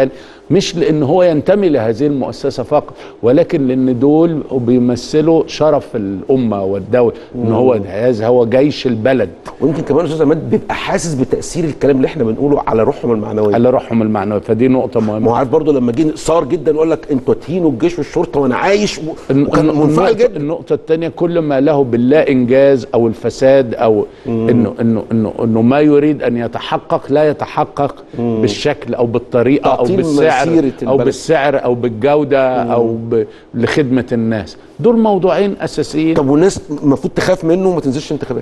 مش لان هو ينتمي لهذه المؤسسه فقط ولكن لان دول بيمثلوا شرف الامه والدوله ان هو هذا هو جيش البلد ويمكن كمان استاذ عماد بيبقى حاسس بتاثير الكلام اللي احنا بنقوله على روحهم المعنويه على روحهم المعنويه فدي نقطه ما هو مهمه عارف برضه لما جه صار جدا يقول لك انتوا تهينوا الجيش والشرطه وانا عايش و... الن- وكان الن- منفعل النقطة, جدا النقطة الثانية كل ما له باللا إنجاز أو الفساد أو إنه إنه إنه إنه ما يريد أن يتحقق لا يتحقق بالشكل أو بالطريقة أو تعطيل بالسعر مسيرة أو البلد. بالسعر أو بالجودة أو ب... لخدمة الناس دول موضوعين أساسيين طب والناس المفروض تخاف منه وما تنزلش انتخابات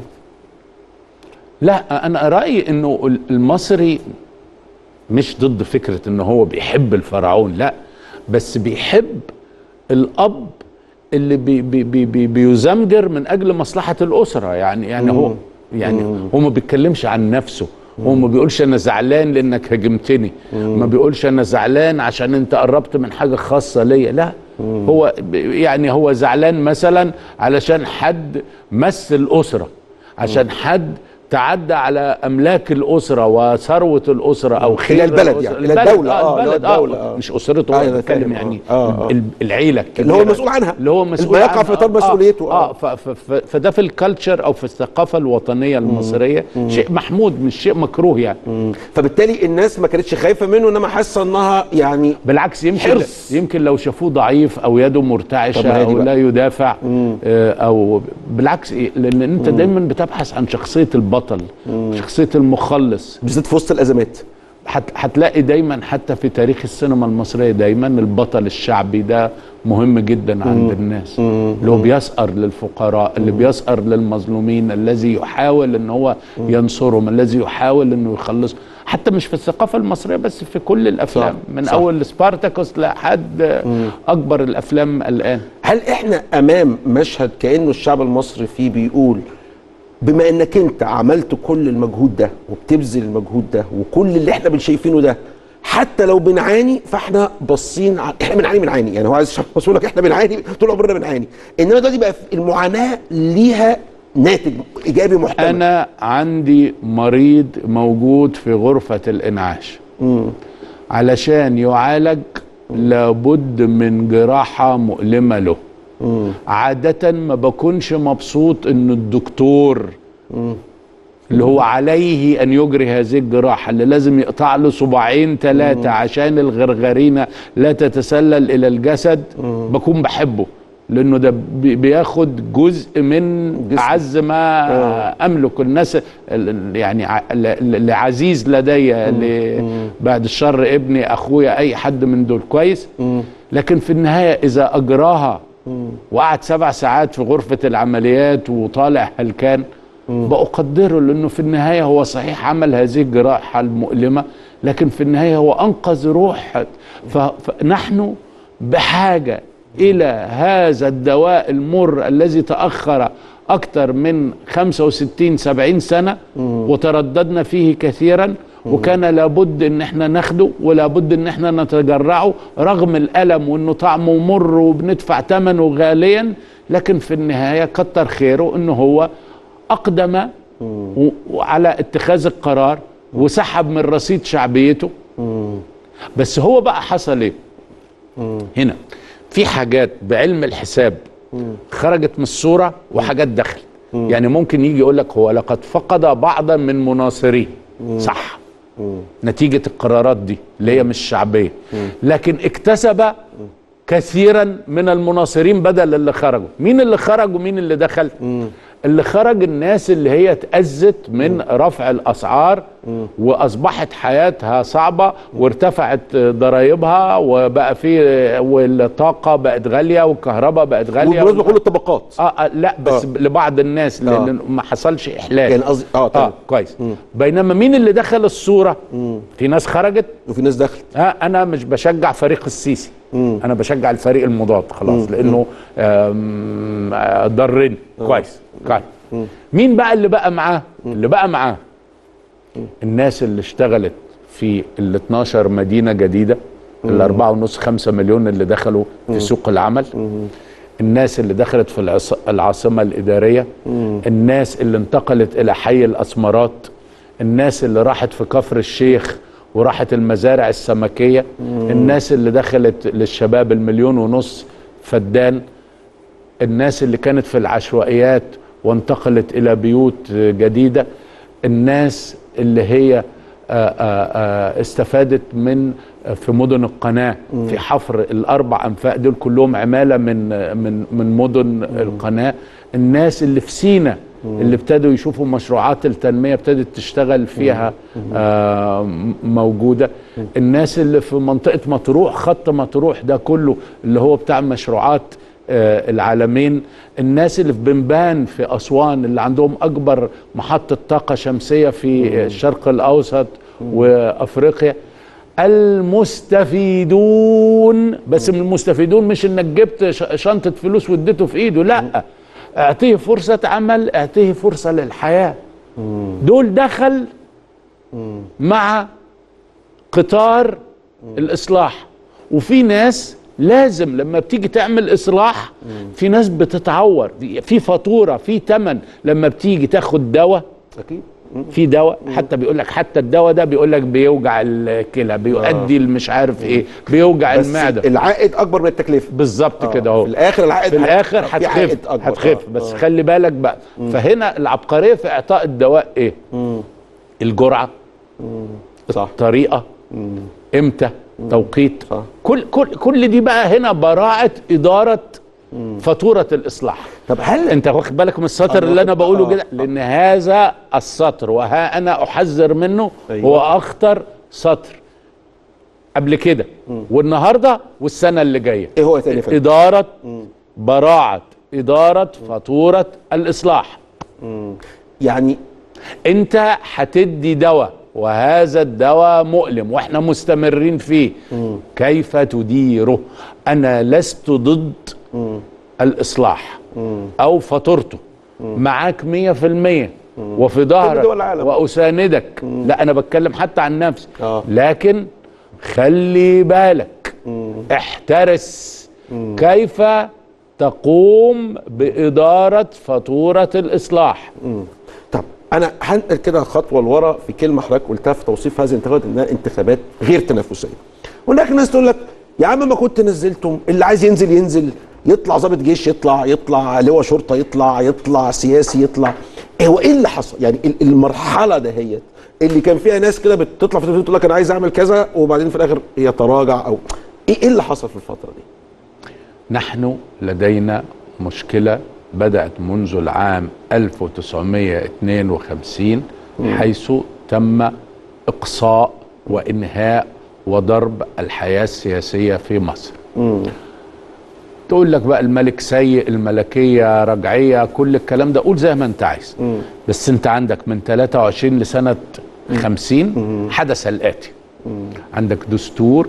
لا انا رايي انه ال- المصري مش ضد فكره ان هو بيحب الفرعون لا بس بيحب الاب اللي بي بي بي بي بيزمجر من اجل مصلحه الاسره يعني يعني هو يعني هو ما بيتكلمش عن نفسه هو ما بيقولش انا زعلان لانك هاجمتني ما بيقولش انا زعلان عشان انت قربت من حاجه خاصه ليا لا هو ب- يعني هو زعلان مثلا علشان حد مس الاسره عشان حد تعدى على املاك الاسره وثروه الاسره او خير البلد الأسرة. يعني، إلى الدولة، آه، إلى البلد الدولة، آه. آه. مش اسرته آه، آه أنا بتكلم فاهم، يعني آه، آه. ال- العيله اللي هو الكبيرة. مسؤول عنها. اللي هو مسؤول اللي يقع في إطار عنها. آه، مسؤوليته، آه. اه ف- ف- ف- فده في الكالتشر او في الثقافه الوطنيه المصريه شيء محمود مش شيء مكروه يعني فبالتالي الناس ما كانتش خايفه منه انما حاسه انها يعني بالعكس يمكن حرص. يمكن لو شافوه ضعيف او يده طب مرتعشه ما هي دي او بقى. لا يدافع آه، او بالعكس إيه؟ لان انت دايما بتبحث عن شخصيه البطل شخصيه المخلص بالذات في وسط الازمات هت- هتلاقي دايما حتى في تاريخ السينما المصريه دايما البطل الشعبي ده مهم جدا عند الناس اللي هو بيسأر للفقراء اللي بيسأر للمظلومين الذي يحاول ان هو ينصرهم الذي يحاول انه يخلص حتى مش في الثقافه المصريه بس في كل الافلام صح، من صح. اول سبارتاكوس لحد اكبر الافلام الان هل احنا امام مشهد كانه الشعب المصري فيه بيقول بما انك انت عملت كل المجهود ده وبتبذل المجهود ده وكل اللي احنا بنشايفينه ده حتى لو بنعاني فاحنا باصين ع... احنا بنعاني بنعاني يعني هو عايز الشعب المصري يقول لك احنا بنعاني طول عمرنا بنعاني انما دلوقتي بقى المعاناه ليها ناتج ايجابي محتمل انا عندي مريض موجود في غرفه الانعاش علشان يعالج لابد من جراحه مؤلمه له عاده ما بكونش مبسوط ان الدكتور اللي هو عليه ان يجري هذه الجراحه اللي لازم يقطع له صباعين ثلاثه عشان الغرغرينه لا تتسلل الى الجسد بكون بحبه لانه ده بي- بياخد جزء من جسم. اعز ما املك الناس ال- يعني ع- ل- ل- لعزيز لدي ل- بعد الشر ابني اخويا اي حد من دول كويس لكن في النهايه اذا اجراها وقعد سبع ساعات في غرفه العمليات وطالع هلكان بقدره لانه في النهايه هو صحيح عمل هذه الجراحه المؤلمه لكن في النهايه هو انقذ روح ف- فنحن بحاجه الى هذا الدواء المر الذي تاخر اكثر من 65 70 سنه وترددنا فيه كثيرا وكان لابد ان احنا ناخده ولابد ان احنا نتجرعه رغم الالم وانه طعمه مر وبندفع ثمنه غاليا لكن في النهايه كتر خيره انه هو اقدم و- وعلى اتخاذ القرار وسحب من رصيد شعبيته بس هو بقى حصل ايه هنا في حاجات بعلم الحساب خرجت من الصوره وحاجات دخلت يعني ممكن يجي يقول لك هو لقد فقد بعضا من مناصريه صح نتيجه القرارات دي اللي هي مش شعبيه لكن اكتسب كثيرا من المناصرين بدل اللي خرجوا مين اللي خرج ومين اللي دخل اللي خرج الناس اللي هي اتأذت من رفع الأسعار وأصبحت حياتها صعبة وارتفعت ضرائبها وبقى في والطاقة بقت غالية والكهرباء بقت غالية وبالنسبه كل الطبقات آه, آه لا بس آه. لبعض الناس آه. لأن ما حصلش إحلال يعني قصدي اه اه تمام كويس بينما مين اللي دخل الصورة في ناس خرجت وفي ناس دخلت ها انا مش بشجع فريق السيسي انا بشجع الفريق المضاد خلاص لانه آم، آه، ضرني كويس كويس مين بقى اللي بقى معاه اللي بقى معاه الناس اللي اشتغلت في ال 12 مدينه جديده الأربعة ونص خمسة مليون اللي دخلوا في سوق العمل الناس اللي دخلت في العص- العاصمة الإدارية الناس اللي انتقلت إلى حي الأسمرات الناس اللي راحت في كفر الشيخ وراحت المزارع السمكيه الناس اللي دخلت للشباب المليون ونص فدان الناس اللي كانت في العشوائيات وانتقلت الى بيوت جديده الناس اللي هي آه، آه، آه، استفادت من في مدن القناه في حفر الاربع انفاق دول كلهم عماله من من من مدن القناه الناس اللي في سينا اللي ابتدوا يشوفوا مشروعات التنميه ابتدت تشتغل فيها آه، م- موجوده الناس اللي في منطقه مطروح خط مطروح ده كله اللي هو بتاع مشروعات آه، العالمين الناس اللي في بنبان في أسوان اللي عندهم أكبر محطة طاقة شمسية في الشرق الأوسط وأفريقيا المستفيدون بس من المستفيدون مش انك جبت ش- شنطة فلوس واديته في ايده لا اعطيه فرصة عمل اعطيه فرصة للحياة دول دخل مع قطار الاصلاح وفي ناس لازم لما بتيجي تعمل اصلاح في ناس بتتعور في فاتوره في ثمن لما بتيجي تاخد دواء اكيد في دواء حتى بيقول لك حتى الدواء ده بيقول لك بيوجع الكلى بيؤدي مش عارف ايه بيوجع بس المعده العائد اكبر من التكلفه بالظبط آه، كده اهو في الاخر العائد في هت- الاخر في عائد هتخف أكبر. هتخف آه، بس آه. خلي بالك بقى فهنا العبقريه في اعطاء الدواء ايه الجرعه صح طريقه امتى توقيت صح. كل كل كل دي بقى هنا براعه اداره فاتوره الاصلاح طب هل انت واخد بالك من السطر آه، اللي انا واخد- بقوله آه، كده لان هذا السطر وها انا احذر منه أيوة. هو اخطر سطر قبل كده والنهارده والسنه اللي جايه ايه هو تاني يا فندم؟ اداره براعه اداره فاتوره الاصلاح يعني انت هتدي دواء وهذا الدواء مؤلم واحنا مستمرين فيه كيف تديره انا لست ضد الاصلاح او فاتورته معاك مية في المية وفي كل دول ظهرك العالم. واساندك لا انا بتكلم حتى عن نفسي آه. لكن خلي بالك احترس كيف تقوم بإدارة فاتورة الإصلاح طب انا هنقل كده خطوه لورا في كلمه حضرتك قلتها في توصيف هذه الانتخابات انها انتخابات غير تنافسيه هناك ناس تقول لك يا عم ما كنت نزلتم اللي عايز ينزل ينزل يطلع ضابط جيش يطلع يطلع لواء شرطه يطلع يطلع سياسي يطلع إيه هو ايه اللي حصل يعني ال- المرحله دهيت اللي كان فيها ناس كده بتطلع في التلفزيون تقول لك انا عايز اعمل كذا وبعدين في الاخر يتراجع او ايه ايه اللي حصل في الفتره دي نحن لدينا مشكلة بدأت منذ العام 1952 حيث تم إقصاء وإنهاء وضرب الحياة السياسية في مصر تقول لك بقى الملك سيء الملكية رجعية كل الكلام ده قول زي ما انت عايز بس انت عندك من 23 لسنة 50 حدث الآتي عندك دستور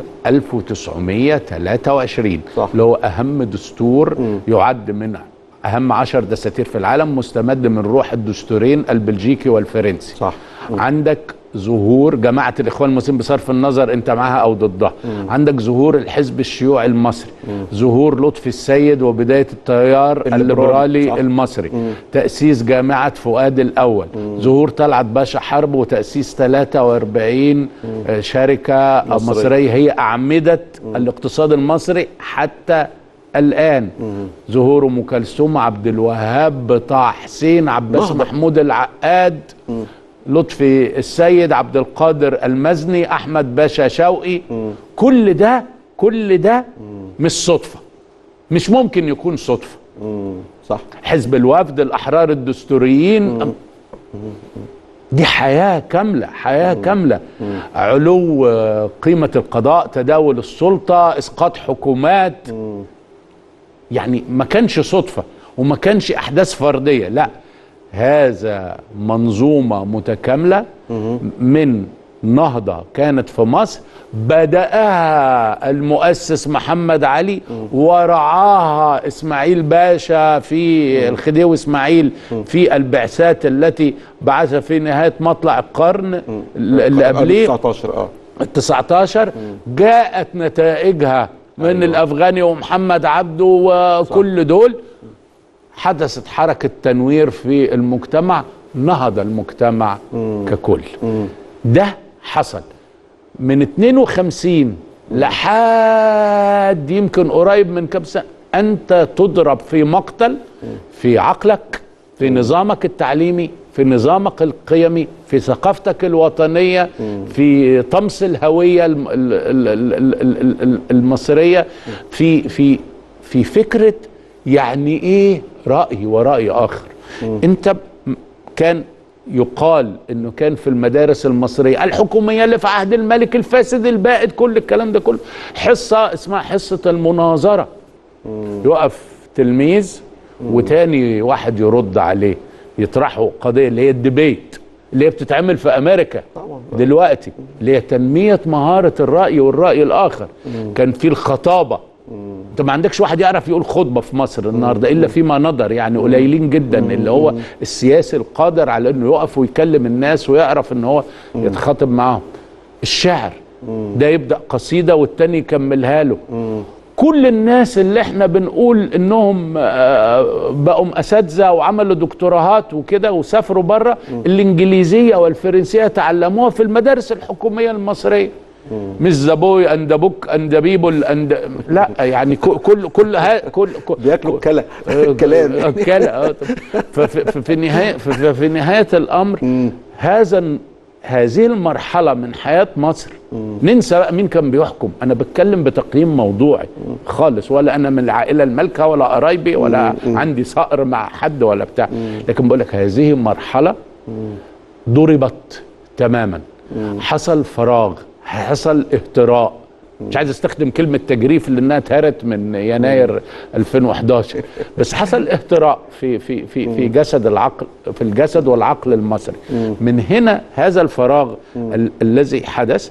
1923 صح. اللي هو أهم دستور يعد من أهم عشر دساتير في العالم مستمد من روح الدستورين البلجيكي والفرنسي صح. عندك ظهور جماعة الإخوان المسلمين بصرف النظر أنت معاها أو ضدها عندك ظهور الحزب الشيوعي المصري ظهور لطفي السيد وبداية التيار الليبرالي، الليبرالي صح. المصري تأسيس جامعة فؤاد الأول ظهور طلعت باشا حرب وتأسيس 43 آه، شركة مصرية. مصرية هي أعمدة الاقتصاد المصري حتى الآن ظهور أم كلثوم عبد الوهاب طه حسين عباس نهضة. محمود العقاد لطفي السيد عبد القادر المزني احمد باشا شوقي كل ده كل ده مش صدفه مش ممكن يكون صدفه صح حزب الوفد الاحرار الدستوريين دي حياه كامله حياه كامله علو آه، قيمه القضاء تداول السلطه اسقاط حكومات يعني ما كانش صدفه وما كانش احداث فرديه لا هذا منظومه متكامله من نهضه كانت في مصر بدأها المؤسس محمد علي ورعاها اسماعيل باشا في الخديوي اسماعيل في البعثات التي بعث في نهايه مطلع القرن اللي قبليه 19 اه ال 19 جاءت نتائجها من أيوة. الافغاني ومحمد عبده وكل دول حدثت حركه تنوير في المجتمع نهض المجتمع ككل ده حصل من 52 لحد يمكن قريب من كام سنه انت تضرب في مقتل في عقلك في نظامك التعليمي في نظامك القيمي في ثقافتك الوطنيه في طمس الهويه الم- ال- ال- ال- ال- ال- ال- المصريه في في في فكره يعني ايه راي وراي اخر انت م- كان يقال انه كان في المدارس المصريه الحكوميه اللي في عهد الملك الفاسد البائد كل الكلام ده كله حصه اسمها حصه المناظره يقف تلميذ وتاني واحد يرد عليه يطرحوا قضيه اللي هي الديبيت اللي هي بتتعمل في امريكا طبعاً. دلوقتي اللي هي تنميه مهاره الراي والراي الاخر كان في الخطابه انت ما عندكش واحد يعرف يقول خطبه في مصر النهارده الا فيما نظر يعني قليلين جدا اللي هو السياسي القادر على انه يقف ويكلم الناس ويعرف ان هو يتخاطب معاهم الشعر ده يبدا قصيده والتاني يكملها له كل الناس اللي احنا بنقول انهم آه، بقوا اساتذه وعملوا دكتوراهات وكده وسافروا بره الانجليزيه والفرنسيه تعلموها في المدارس الحكوميه المصريه مش ذا بوي اند بوك اند بيبل اند لا يعني كل كل كل ها- كل, كل بياكلوا الكلى الكلام يعني. الكلى اه طب. ففي في- في نهايه في, في نهايه الامر هذا ال- هذه المرحله من حياه مصر ننسى بقى مين كان بيحكم انا بتكلم بتقييم موضوعي خالص ولا انا من العائله المالكه ولا قرايبي ولا عندي صقر مع حد ولا بتاع لكن بقول لك هذه مرحله ضربت تماما حصل فراغ حصل اهتراء مش عايز استخدم كلمة تجريف لانها اتهرت من يناير 2011 بس حصل اهتراء في في في في جسد العقل في الجسد والعقل المصري من هنا هذا الفراغ ال الذي حدث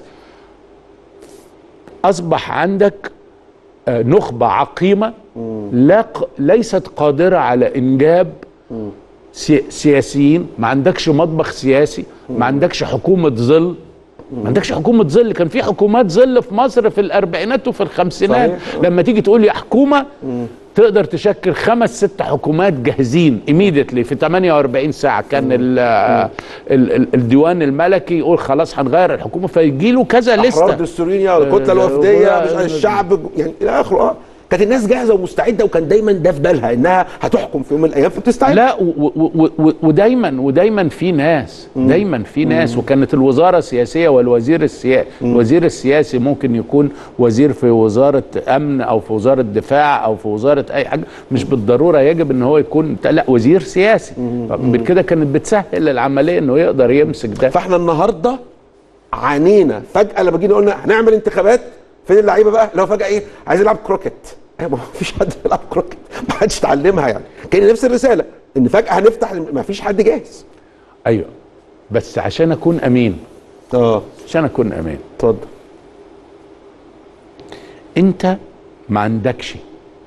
اصبح عندك آه، نخبة عقيمة لا ق- ليست قادرة على انجاب سي- سياسيين ما عندكش مطبخ سياسي ما عندكش حكومة ظل ما عندكش حكومة ظل كان في حكومات ظل في مصر في الأربعينات وفي الخمسينات صحيح. لما تيجي تقول لي حكومة تقدر تشكل خمس ست حكومات جاهزين immediately في 48 ساعة كان ال ال ال الديوان الملكي يقول خلاص هنغير الحكومة فيجي له كذا احرار لستة دستوريين الكتله آه، الوفديه ولا- مش عارف الشعب يعني الى اخره اه كانت الناس جاهزه ومستعده وكان دايما ده في بالها انها هتحكم في يوم من الايام فبتستعد لا و- و- و- و- ودايما ودايما في ناس دايما في ناس وكانت الوزاره سياسيه والوزير السياسي الوزير السياسي ممكن يكون وزير في وزاره امن او في وزاره دفاع او في وزاره اي حاجه مش بالضروره يجب ان هو يكون لا وزير سياسي كده كانت بتسهل العمليه انه يقدر يمسك ده فاحنا النهارده عانينا فجاه لما جينا قلنا هنعمل انتخابات فين اللعيبه بقى لو فجاه ايه عايز يلعب كروكت ايوه ما فيش حد بيلعب كروكت ما حدش اتعلمها يعني كان نفس الرساله ان فجاه هنفتح ما فيش حد جاهز ايوه بس عشان اكون امين اه عشان اكون امين اتفضل انت ما عندكش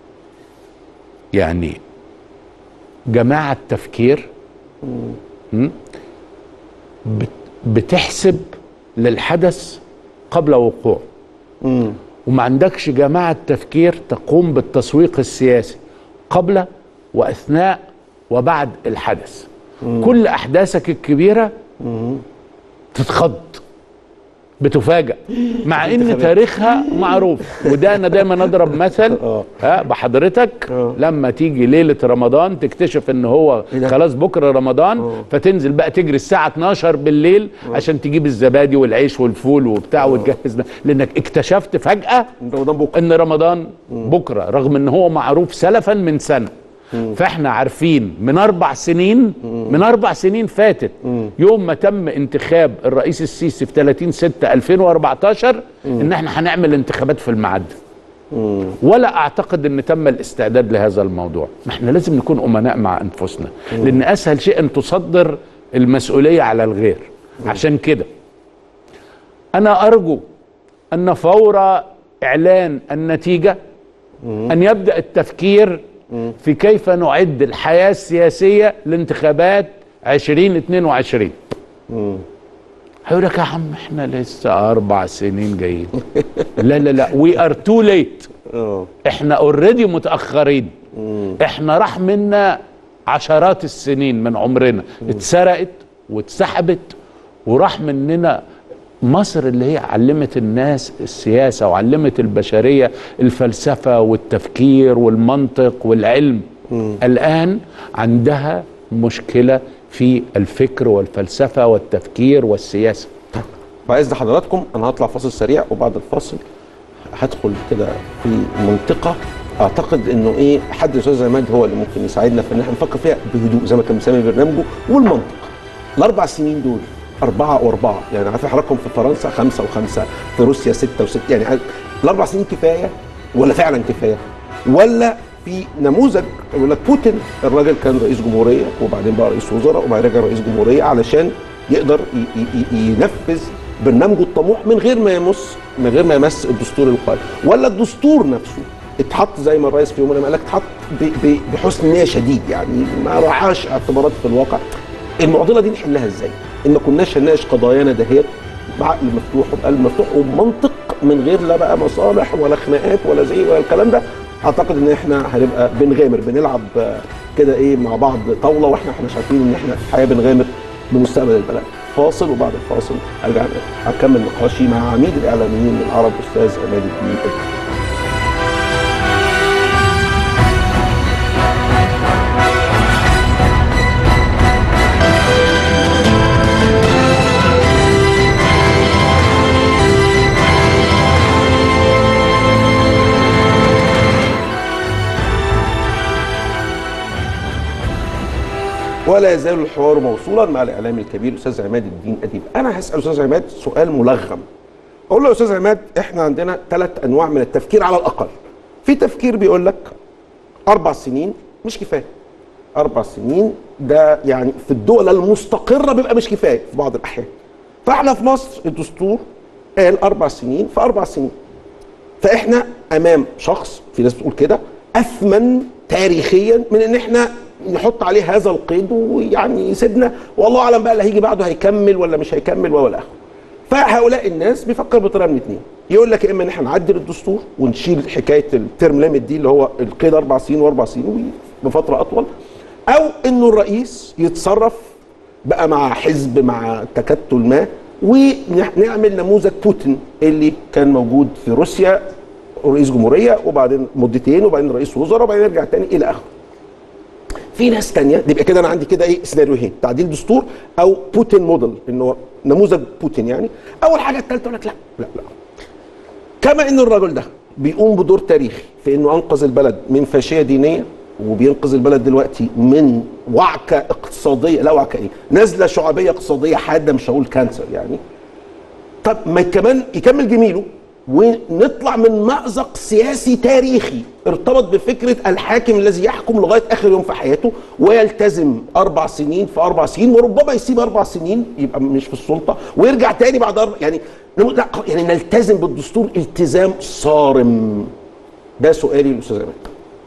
يعني جماعة تفكير م? بت- بتحسب للحدث قبل وقوعه وما عندكش جماعة تفكير تقوم بالتسويق السياسي قبل وأثناء وبعد الحدث كل أحداثك الكبيرة تتخض بتفاجأ مع ان تاريخها معروف وده انا دايما اضرب مثل ها بحضرتك لما تيجي ليله رمضان تكتشف ان هو إيه ده؟ خلاص بكره رمضان فتنزل بقى تجري الساعه 12 بالليل عشان تجيب الزبادي والعيش والفول وبتاع وتجهز ده. لانك اكتشفت فجاه رمضان بكره ان رمضان بكره رغم ان هو معروف سلفا من سنه فاحنا عارفين من اربع سنين من اربع سنين فاتت يوم ما تم انتخاب الرئيس السيسي في 30 6 2014 ان احنا هنعمل انتخابات في الميعاد ولا اعتقد ان تم الاستعداد لهذا الموضوع ما احنا لازم نكون امناء مع انفسنا لان اسهل شيء ان تصدر المسؤوليه على الغير عشان كده انا ارجو ان فور اعلان النتيجه ان يبدا التفكير في كيف نعد الحياه السياسيه لانتخابات 2022 هيقول لك يا عم احنا لسه اربع سنين جايين لا لا لا وي ار تو ليت اه احنا اوريدي متاخرين احنا راح منا عشرات السنين من عمرنا اتسرقت واتسحبت وراح مننا مصر اللي هي علمت الناس السياسة وعلمت البشرية الفلسفة والتفكير والمنطق والعلم الآن عندها مشكلة في الفكر والفلسفة والتفكير والسياسة بعز حضراتكم انا هطلع فاصل سريع وبعد الفاصل هدخل كده في منطقه اعتقد انه ايه حد الاستاذ عماد هو اللي ممكن يساعدنا في ان احنا نفكر فيها بهدوء زي ما كان مسمي برنامجه والمنطق الاربع سنين دول أربعة وأربعة يعني عارف حضراتكم في فرنسا خمسة وخمسة في روسيا ستة وستة يعني عارف الأربع سنين كفاية ولا فعلا كفاية ولا في نموذج يقول لك بوتين الراجل كان رئيس جمهورية وبعدين بقى رئيس وزراء وبعدين رجع رئيس جمهورية علشان يقدر ي- ي- ي- ينفذ برنامجه الطموح من غير ما يمس من غير ما يمس الدستور القائم ولا الدستور نفسه اتحط زي ما الرئيس في يوم من الايام قال لك اتحط ب- ب- بحسن نيه شديد يعني ما رعاش اعتبارات في الواقع المعضله دي نحلها ازاي؟ ان ما كناش هنناقش قضايانا دهيت بعقل مفتوح وبقلب مفتوح وبمنطق من غير لا بقى مصالح ولا خناقات ولا زي ولا الكلام ده اعتقد ان احنا هنبقى بنغامر بنلعب آه، كده ايه مع بعض طاوله واحنا احنا عارفين ان احنا في الحقيقه بنغامر بمستقبل البلد فاصل وبعد الفاصل ارجع هكمل نقاشي مع عميد الاعلاميين العرب استاذ عماد الدين إدريس. ولا يزال الحوار موصولا مع الاعلامي الكبير الاستاذ عماد الدين اديب انا هسال استاذ عماد سؤال ملغم اقول له يا استاذ عماد احنا عندنا ثلاث انواع من التفكير على الاقل في تفكير بيقول لك اربع سنين مش كفايه اربع سنين ده يعني في الدول المستقره بيبقى مش كفايه في بعض الاحيان فاحنا في مصر الدستور قال اربع سنين في اربع سنين فاحنا امام شخص في ناس بتقول كده اثمن تاريخيا من ان احنا نحط عليه هذا القيد ويعني يسيبنا والله اعلم بقى اللي هيجي بعده هيكمل ولا مش هيكمل ولا اخره فهؤلاء الناس بيفكر بطريقه من اتنين يقول لك يا اما ان احنا نعدل الدستور ونشيل حكايه الترم ليميت دي اللي هو القيد اربع سنين واربع سنين بفتره اطول او انه الرئيس يتصرف بقى مع حزب مع تكتل ما ونعمل نموذج بوتين اللي كان موجود في روسيا رئيس جمهوريه وبعدين مدتين وبعدين رئيس وزراء وبعدين يرجع تاني الى اخره. في ناس تانية يبقى كده انا عندي كده ايه سيناريوهين تعديل دستور او بوتين موديل انه نموذج بوتين يعني اول حاجه الثالثه يقول لك لا لا لا كما ان الرجل ده بيقوم بدور تاريخي في انه انقذ البلد من فاشيه دينيه وبينقذ البلد دلوقتي من وعكه اقتصاديه لا وعكه ايه نزله شعبيه اقتصاديه حاده مش هقول كانسر يعني طب ما كمان يكمل جميله ونطلع من مأزق سياسي تاريخي ارتبط بفكرة الحاكم الذي يحكم لغاية آخر يوم في حياته ويلتزم أربع سنين في أربع سنين وربما يسيب أربع سنين يبقى مش في السلطة ويرجع تاني بعد أربع يعني لا يعني نلتزم بالدستور التزام صارم ده سؤالي للأستاذ عماد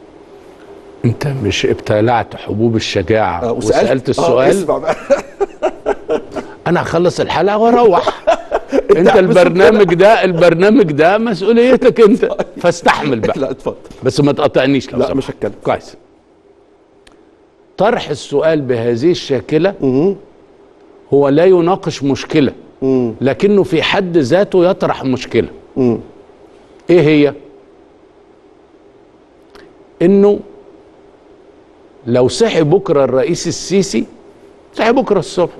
انت مش ابتلعت حبوب الشجاعة آه، وسألت آه، السؤال اسمع بقى. انا هخلص الحلقة واروح انت عم البرنامج ده البرنامج ده مسؤوليتك انت فاستحمل بقى لا اتفضل بس ما تقاطعنيش لو لا سمحت. مش هتكلم كويس طرح السؤال بهذه الشاكلة هو لا يناقش مشكلة لكنه في حد ذاته يطرح مشكلة ايه هي انه لو صحي بكرة الرئيس السيسي صحي بكرة الصبح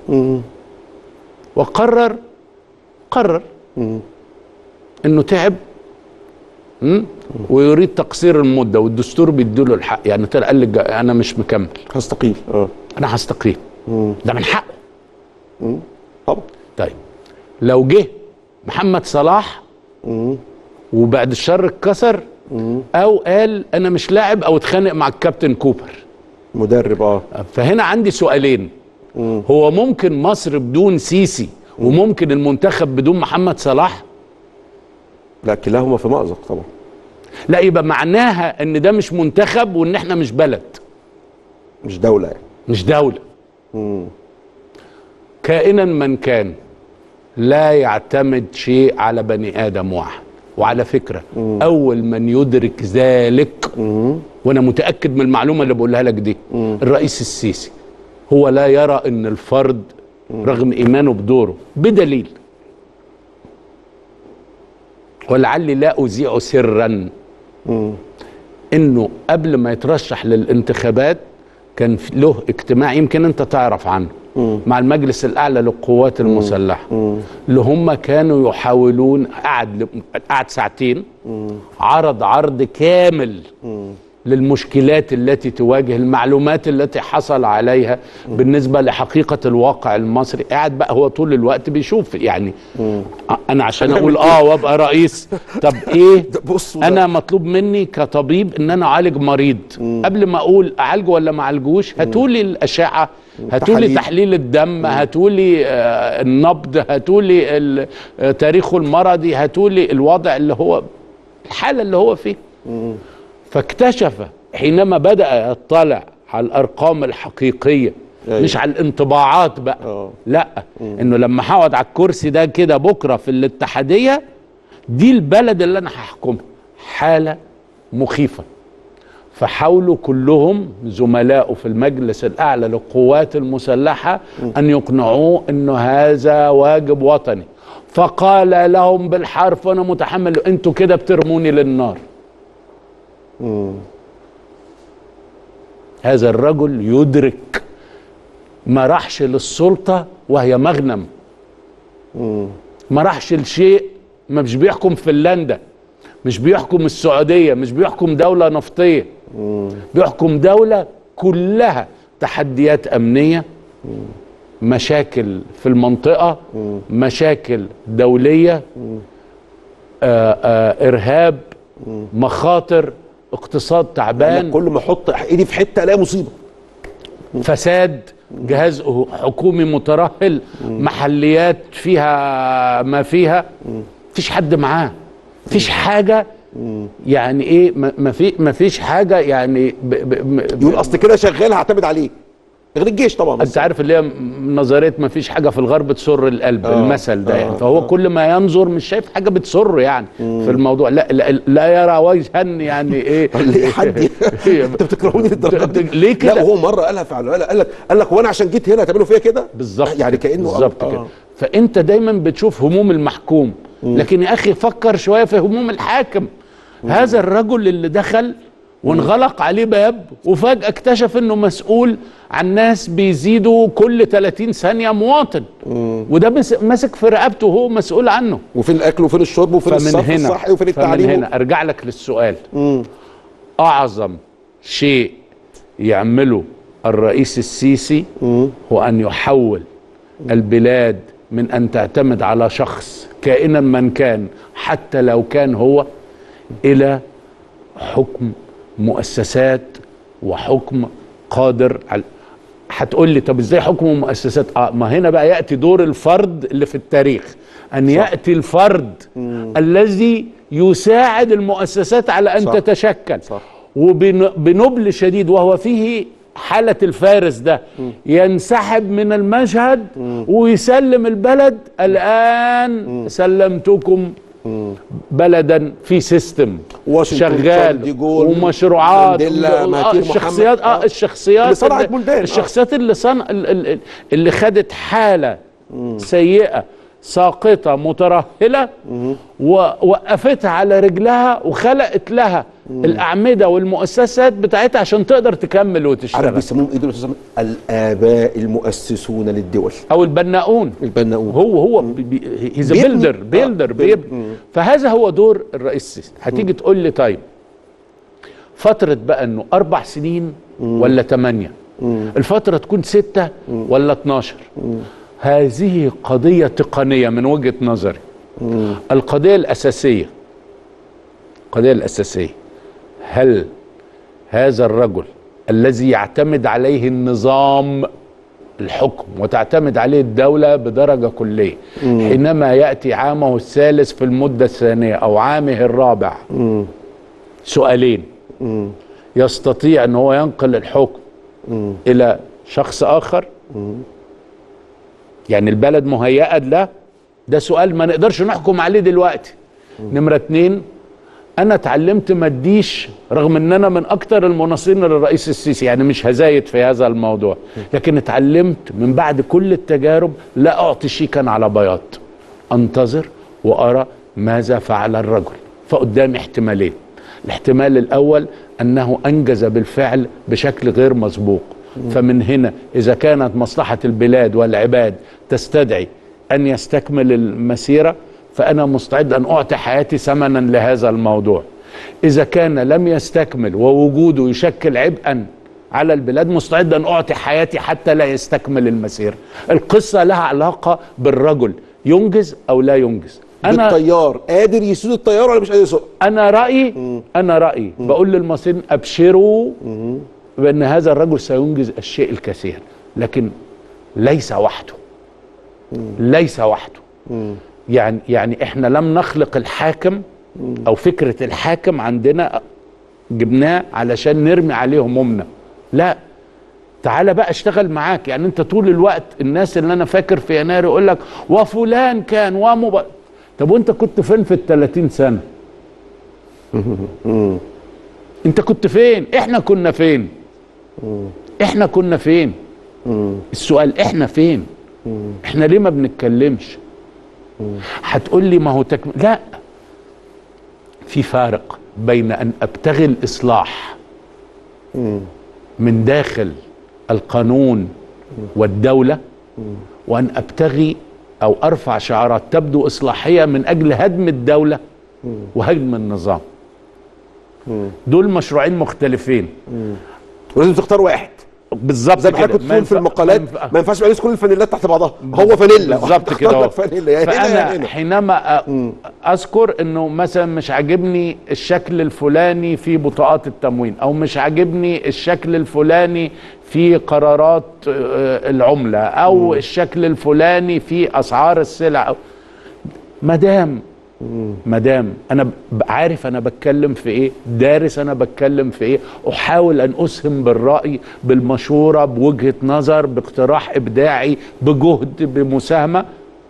وقرر قرر انه تعب مم؟ ويريد تقصير المده والدستور بيديله الحق يعني طلع قال لك انا مش مكمل هستقيل اه انا هستقيل ده من حقه طبعا طيب لو جه محمد صلاح وبعد الشر اتكسر او قال انا مش لاعب او اتخانق مع الكابتن كوبر مدرب اه فهنا عندي سؤالين هو ممكن مصر بدون سيسي وممكن المنتخب بدون محمد صلاح لا كلاهما في مأزق طبعا لا يبقى معناها ان ده مش منتخب وان احنا مش بلد مش دولة يعني مش دولة كائنا من كان لا يعتمد شيء على بني آدم واحد وعلى فكرة أول من يدرك ذلك وأنا متأكد من المعلومة اللي بقولها لك دي الرئيس السيسي هو لا يرى أن الفرد رغم إيمانه بدوره بدليل ولعلي لا اذيع سرا انه قبل ما يترشح للانتخابات كان في- له اجتماع يمكن انت تعرف عنه مع المجلس الاعلى للقوات المسلحه اللي هم كانوا يحاولون قعد قعد ساعتين عرض عرض كامل للمشكلات التي تواجه المعلومات التي حصل عليها بالنسبه لحقيقه الواقع المصري قاعد بقى هو طول الوقت بيشوف يعني انا عشان اقول اه وابقى رئيس طب ايه ده بص وده- انا مطلوب مني كطبيب ان انا اعالج مريض قبل ما اقول اعالجه ولا ما اعالجوش هاتولي الاشعه هاتولي تحاليل. تحليل الدم هاتولي آه، النبض هاتولي ال- آه، تاريخه المرضي هاتولي الوضع اللي هو الحاله اللي هو فيه فاكتشف حينما بدأ يطلع على الأرقام الحقيقية أيوة. مش على الانطباعات بقى آه. لا انه لما هقعد على الكرسي ده كده بكره في الاتحاديه دي البلد اللي انا هحكمها حاله مخيفه فحاولوا كلهم زملائه في المجلس الاعلى للقوات المسلحه ان يقنعوه انه هذا واجب وطني فقال لهم بالحرف وانا متحمل انتوا كده بترموني للنار هذا الرجل يدرك ما راحش للسلطه وهي مغنم ما راحش لشيء ما مش بيحكم فنلندا مش بيحكم السعوديه مش بيحكم دوله نفطيه بيحكم دوله كلها تحديات امنيه مشاكل في المنطقه مشاكل دوليه آه آه ارهاب مخاطر اقتصاد تعبان كل ما احط ايدي في حته الاقي مصيبه فساد جهاز حكومي مترهل محليات فيها ما فيها مفيش حد معاه مفيش حاجه يعني ايه ما- ما في ما فيش حاجه يعني ب ب ب يقول اصل كده شغال هعتمد عليه غير الجيش طبعا بس انت عارف اللي هي م- نظريه ما فيش حاجه في الغرب تسر القلب آه، المثل ده آه، يعني فهو كل ما ينظر مش شايف حاجه بتسره يعني في الموضوع لا لا, لا يرى وجها يعني ايه ليه حد انت بتكرهوني للدرجه دي ليه كده؟ لا وهو مره قالها فعلا قال لك قال لك وانا عشان جيت هنا هتعملوا فيا كده بالظبط يعني كده، كانه بالظبط آه. كده فانت دايما بتشوف هموم المحكوم لكن يا اخي فكر شويه في هموم الحاكم هذا الرجل اللي دخل وانغلق عليه باب وفجاه اكتشف انه مسؤول عن ناس بيزيدوا كل 30 ثانيه مواطن وده مس- ماسك في رقبته وهو مسؤول عنه وفين الاكل وفين الشرب وفين فمن الصرف هنا الصحي وفين فمن التعليم هنا ارجع لك للسؤال اعظم شيء يعمله الرئيس السيسي هو ان يحول البلاد من ان تعتمد على شخص كائنا من كان حتى لو كان هو الى حكم مؤسسات وحكم قادر على هتقول لي طب ازاي حكم مؤسسات اه ما هنا بقى ياتي دور الفرد اللي في التاريخ ان صح. ياتي الفرد الذي يساعد المؤسسات على ان صح. تتشكل صح. وبنبل شديد وهو فيه حالة الفارس ده ينسحب من المشهد ويسلم البلد الآن سلمتكم بلدا في سيستم واشنطن، شغال دي جول، ومشروعات مانديلا، و- مهاتير آه الشخصيات محمد، اه الشخصيات اللي صنعت بلدان، آه. الشخصيات اللي صنع ال- ال- اللي خدت حالة سيئة ساقطة مترهلة ووقفتها على رجلها وخلقت لها الأعمدة والمؤسسات بتاعتها عشان تقدر تكمل عارف وتشتغل بيسموهم ايه دول يا أستاذ أحمد؟ الاباء المؤسسون للدول أو البناؤون البناؤون هو هو هيز بيبني. بيلدر آه، بيلدر بيبني. بيبني فهذا هو دور الرئيس السيسي هتيجي تقول لي طيب فترة بقى انه اربع سنين ولا ثمانية الفترة تكون ستة ولا 12 هذه قضية تقنية من وجهة نظري القضية الأساسية القضية الأساسية هل هذا الرجل الذي يعتمد عليه النظام الحكم وتعتمد عليه الدولة بدرجة كلية حينما يأتي عامه الثالث في المدة الثانية أو عامه الرابع سؤالين يستطيع أن هو ينقل الحكم إلى شخص آخر يعني البلد مهيئة له ده سؤال ما نقدرش نحكم عليه دلوقتي نمرة اتنين انا اتعلمت ما اديش رغم ان انا من اكتر المناصرين للرئيس السيسي يعني مش هزايد في هذا الموضوع لكن اتعلمت من بعد كل التجارب لا اعطي شيكا على بياض انتظر وارى ماذا فعل الرجل فقدامي احتمالين الاحتمال الاول انه انجز بالفعل بشكل غير مسبوق فمن هنا اذا كانت مصلحه البلاد والعباد تستدعي ان يستكمل المسيره فانا مستعد ان اعطي حياتي ثمنا لهذا الموضوع اذا كان لم يستكمل ووجوده يشكل عبئا على البلاد مستعد ان اعطي حياتي حتى لا يستكمل المسيره القصه لها علاقه بالرجل ينجز او لا ينجز انا بالطيار قادر يسوق الطياره ولا مش قادر يسوق انا رايي انا رايي بقول للمصريين ابشروا بان هذا الرجل سينجز الشيء الكثير لكن ليس وحده ليس وحده يعني يعني احنا لم نخلق الحاكم او فكره الحاكم عندنا جبناه علشان نرمي عليه همومنا لا تعالى بقى اشتغل معاك يعني انت طول الوقت الناس اللي انا فاكر في يناير يقول لك وفلان كان ومب... طب وانت كنت فين في ال 30 سنه انت كنت فين احنا كنا فين احنا كنا فين السؤال احنا فين احنا ليه ما بنتكلمش هتقول لي ما هو تكم... لا في فارق بين ان ابتغي الاصلاح من داخل القانون والدوله وان ابتغي او ارفع شعارات تبدو اصلاحيه من اجل هدم الدوله وهدم النظام دول مشروعين مختلفين ولازم تختار واحد بالظبط زي ما حضرتك كنت ما بتقول في ينفع- المقالات ما ينفع- ما ينفعش يبقى لابس كل الفانيلات تحت بعضها هو فانيلا بالظبط كده اهو اهو فانيلا يعني هنا فانا يعني هنا حينما أ- اذكر انه مثلا مش عاجبني الشكل الفلاني في بطاقات التموين او مش عاجبني الشكل الفلاني في قرارات آه، العمله او الشكل الفلاني في اسعار السلع مدام مدام انا ب- عارف انا بتكلم في ايه دارس انا بتكلم في ايه احاول ان اسهم بالراي بالمشوره بوجهه نظر باقتراح ابداعي بجهد بمساهمه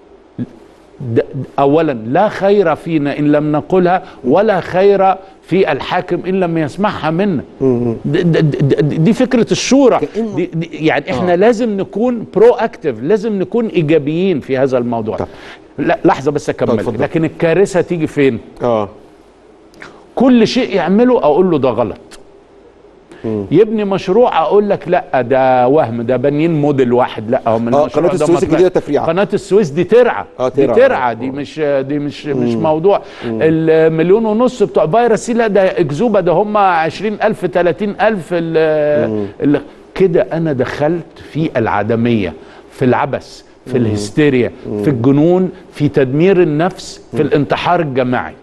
د- د- اولا لا خير فينا ان لم نقولها ولا خير في الحاكم ان لم يسمعها منا د- د- د- دي فكره الشورى كأنه- دي دي يعني احنا لازم نكون برو اكتف لازم نكون ايجابيين في هذا الموضوع طب. لا لحظه بس طب اكمل اتفضل. لكن الكارثه تيجي فين اه كل شيء يعمله اقول له ده غلط يبني مشروع اقول لك لا ده وهم ده بانيين موديل واحد لا هو من آه، المشروع قناة ده السويس مطلع- الجديدة تفريعة. قناه السويس دي ترعه آه، دي ترعة. ترعه دي مش دي مش مش موضوع المليون ونص بتوع فيروس سي لا ده اكذوبه ده هم 20000 30000 ال- ال- كده انا دخلت في العدميه في العبث في الهستيريا في الجنون في تدمير النفس في الانتحار الجماعي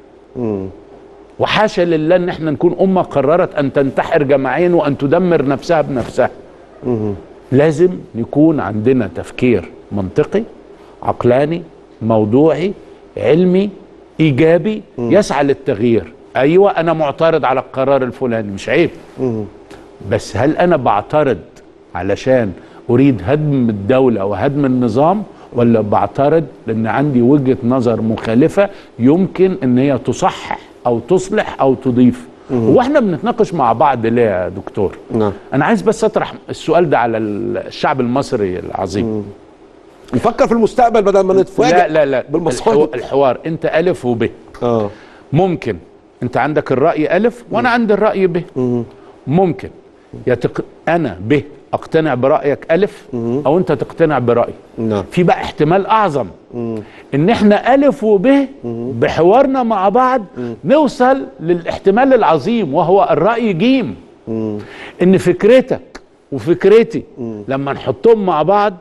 وحاشا لله ان احنا نكون امه قررت ان تنتحر جماعيا وان تدمر نفسها بنفسها لازم يكون عندنا تفكير منطقي عقلاني موضوعي علمي ايجابي يسعى للتغيير ايوه انا معترض على القرار الفلاني مش عيب بس هل انا بعترض علشان اريد هدم الدوله وهدم النظام ولا بعترض لان عندي وجهه نظر مخالفه يمكن ان هي تصحح او تصلح او تضيف واحنا بنتناقش مع بعض ليه يا دكتور نعم انا عايز بس اطرح السؤال ده على الشعب المصري العظيم نفكر في المستقبل بدل ما نتفاجئ لا لا لا بالمصايب الحو- الحوار انت الف وب اه ممكن انت عندك الراي الف وانا عندي الراي ب ممكن يتق... انا ب اقتنع برايك الف او انت تقتنع برايي نعم في بقى احتمال اعظم ان احنا الف وب بحوارنا مع بعض نوصل للاحتمال العظيم وهو الراي جيم ان فكرتك وفكرتي لما نحطهم مع بعض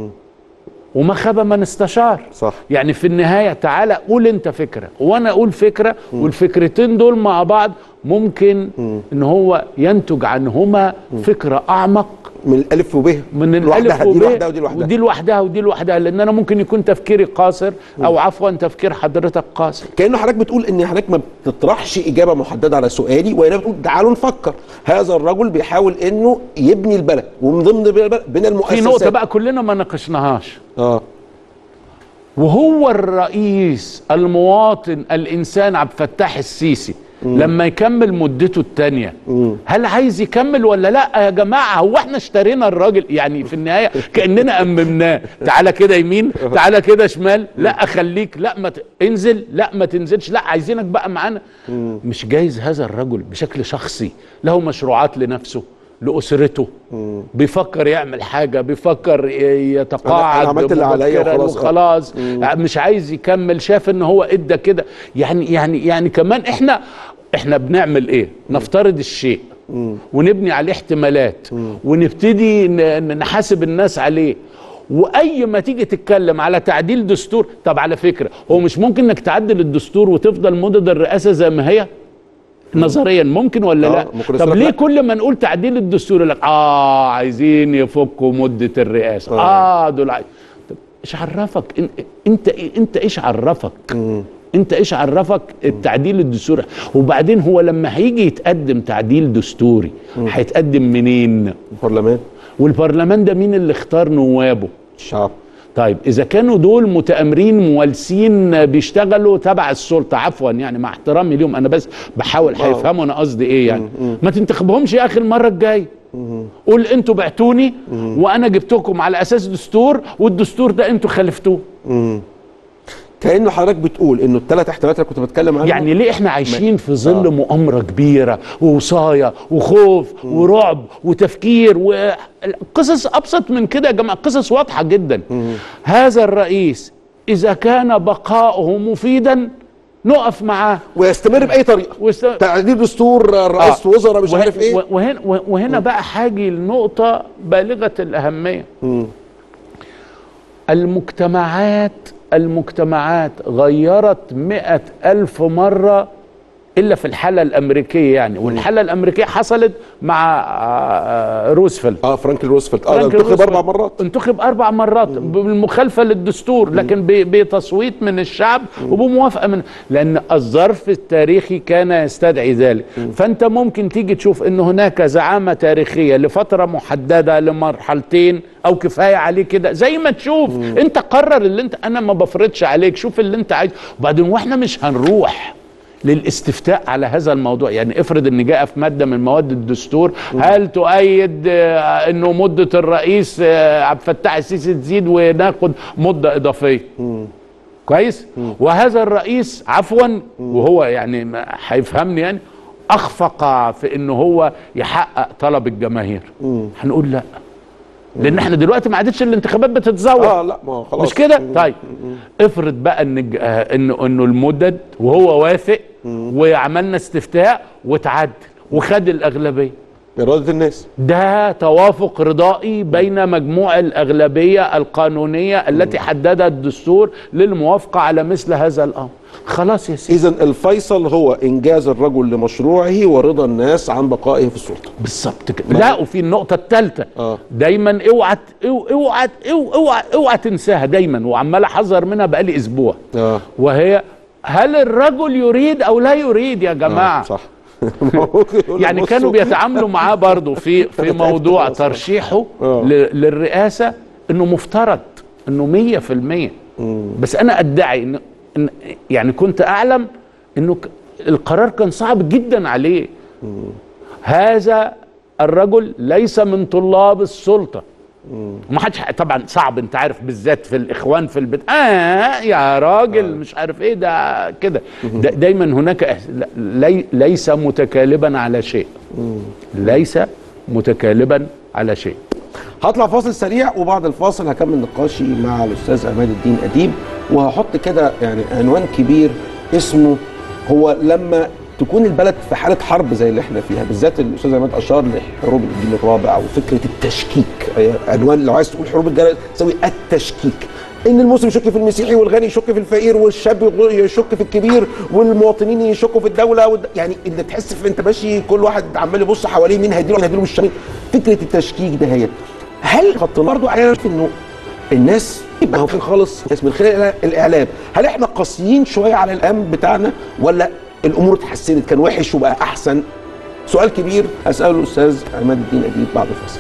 وما خاب من استشار صح يعني في النهاية تعالى قول انت فكرة وانا اقول فكرة والفكرتين دول مع بعض ممكن ان هو ينتج عنهما فكرة اعمق من الالف وب من لوحدها، الالف دي وب لوحدها ودي لوحدها ودي لوحدها ودي لوحدها لان انا ممكن يكون تفكيري قاصر او عفوا تفكير حضرتك قاصر كانه حضرتك بتقول ان حضرتك ما بتطرحش اجابه محدده على سؤالي وانما بتقول تعالوا نفكر هذا الرجل بيحاول انه يبني البلد ومن ضمن البلد بين في المؤسسات نقطة بقى كلنا ما ناقشناهاش اه وهو الرئيس المواطن الانسان عبد الفتاح السيسي لما يكمل مدته التانية هل عايز يكمل ولا لا يا جماعة هو احنا اشترينا الراجل يعني في النهاية كأننا أممناه تعالى كده يمين تعالى كده شمال لا خليك لا ما ت... انزل لا ما تنزلش لا عايزينك بقى معانا مش جايز هذا الرجل بشكل شخصي له مشروعات لنفسه لأسرته بيفكر يعمل حاجة بيفكر ي- يتقاعد أنا عملت اللي عليا مبكراً وخلاص. وخلاص مش عايز يكمل شاف ان هو ادى كده يعني يعني يعني كمان احنا احنا بنعمل ايه نفترض الشيء ونبني عليه احتمالات ونبتدي ن- ن- نحاسب الناس عليه واي ما تيجي تتكلم على تعديل دستور طب على فكره هو مش ممكن انك تعدل الدستور وتفضل مدد الرئاسه زي ما هي نظريا ممكن ولا آه، لا ممكن طب يقول لك ليه لا. كل ما نقول تعديل الدستور يقول لك اه عايزين يفكوا مده الرئاسه آه. اه, دول عايز. طب ايش عرفك إن- انت انت ايش عرفك انت ايش عرفك التعديل الدستوري وبعدين هو لما هيجي يتقدم تعديل دستوري هيتقدم منين البرلمان والبرلمان ده مين اللي اختار نوابه الشعب طيب اذا كانوا دول متآمرين موالسين بيشتغلوا تبع السلطه عفوا يعني مع احترامي ليهم انا بس بحاول آه. هيفهموا انا قصدي ايه يعني ما تنتخبهمش يا اخي المره الجايه قول انتوا بعتوني وانا جبتكم على اساس دستور والدستور ده انتوا خالفتوه كانه حضرتك بتقول انه الثلاث احتمالات اللي كنت بتكلم عنهم يعني ليه احنا عايشين في ظل مؤامره كبيره ووصايه وخوف ورعب وتفكير وقصص ابسط من كده يا جماعه قصص واضحه جدا هذا الرئيس اذا كان بقاؤه مفيدا نقف معاه ويستمر باي طريقه وست... تعديل دستور رئيس آه. وزراء مش وه- عارف ايه و- وهنا, وهنا بقى هاجي لنقطة بالغة الأهمية المجتمعات المجتمعات غيرت مئة ألف مرة إلا في الحالة الأمريكية يعني والحالة الأمريكية حصلت مع آه، روزفلت اه فرانكلين روزفلت اه ده فرانكلين انتخب اربع روزفلت مرات انتخب اربع مرات بالمخالفه للدستور لكن ب- بتصويت من الشعب وبموافقه من لان الظرف التاريخي كان يستدعي ذلك فانت ممكن تيجي تشوف ان هناك زعامه تاريخيه لفتره محدده لمرحلتين او كفايه عليه كده زي ما تشوف انت قرر اللي انت انا ما بفرضش عليك شوف اللي انت عايز وبعدين واحنا مش هنروح للاستفتاء على هذا الموضوع يعني افرض ان جاء في ماده من مواد الدستور هل تؤيد آه، انه مده الرئيس آه، عبد الفتاح السيسي تزيد وناخد مده اضافيه كويس وهذا الرئيس عفوا وهو يعني ما هيفهمني يعني اخفق في انه هو يحقق طلب الجماهير هنقول لا لان احنا دلوقتي ما عادتش الانتخابات بتتزوج اه لا ما هو خلاص مش كده طيب افرض بقى ان الج- آه، انه انه المدد وهو وافق وعملنا استفتاء وتعدل وخد الاغلبيه اراده الناس ده توافق رضائي بين مجموع الاغلبيه القانونيه التي حددها الدستور للموافقه على مثل هذا الامر خلاص يا سيدي اذا الفيصل هو انجاز الرجل لمشروعه ورضا الناس عن بقائه في السلطه بالظبط كده لا وفي النقطة الثالثة آه. دايما اوعى ت- اوعى اوعى اوعى اوعى تنساها دايما وعمال احذر منها بقالي اسبوع اه وهي هل الرجل يريد او لا يريد يا جماعة آه صح ممكن يقول لك يعني بصوا، كانوا بيتعاملوا معاه برضه في في تعبت موضوع خلاص. ترشيحه آه. ل- للرئاسة انه مفترض انه مية في المية بس انا ادعي ان إن- يعني كنت اعلم انه ك- القرار كان صعب جدا عليه هذا الرجل ليس من طلاب السلطه ما حدش طبعا صعب انت عارف بالذات في الاخوان في البيت اه يا راجل آه. مش عارف ايه ده كده دا دايما هناك إح- لي ليس متكالبا على شيء ليس متكالبا على شيء هطلع فاصل سريع وبعد الفاصل هكمل نقاشي مع الاستاذ عماد الدين اديب وهحط كده يعني عنوان كبير اسمه هو لما تكون البلد في حاله حرب زي اللي احنا فيها بالذات الاستاذ عماد اشار لحروب الجيل الرابع وفكره التشكيك أي عنوان لو عايز تقول حروب الجيل تسوي التشكيك ان المسلم يشك في المسيحي والغني يشك في الفقير والشاب يشك في الكبير والمواطنين يشكوا في الدوله والد... يعني انت تحس في انت ماشي كل واحد عمال يبص حواليه مين هيديله مين هيديله بالشمال فكره التشكيك ده هي هل خط برضه احيانا في انه الناس ما هو في خالص ناس من خلال الاعلام هل احنا قاسيين شويه على الامن بتاعنا ولا الامور اتحسنت كان وحش وبقى احسن سؤال كبير هساله الاستاذ عماد الدين اديب بعد الفاصل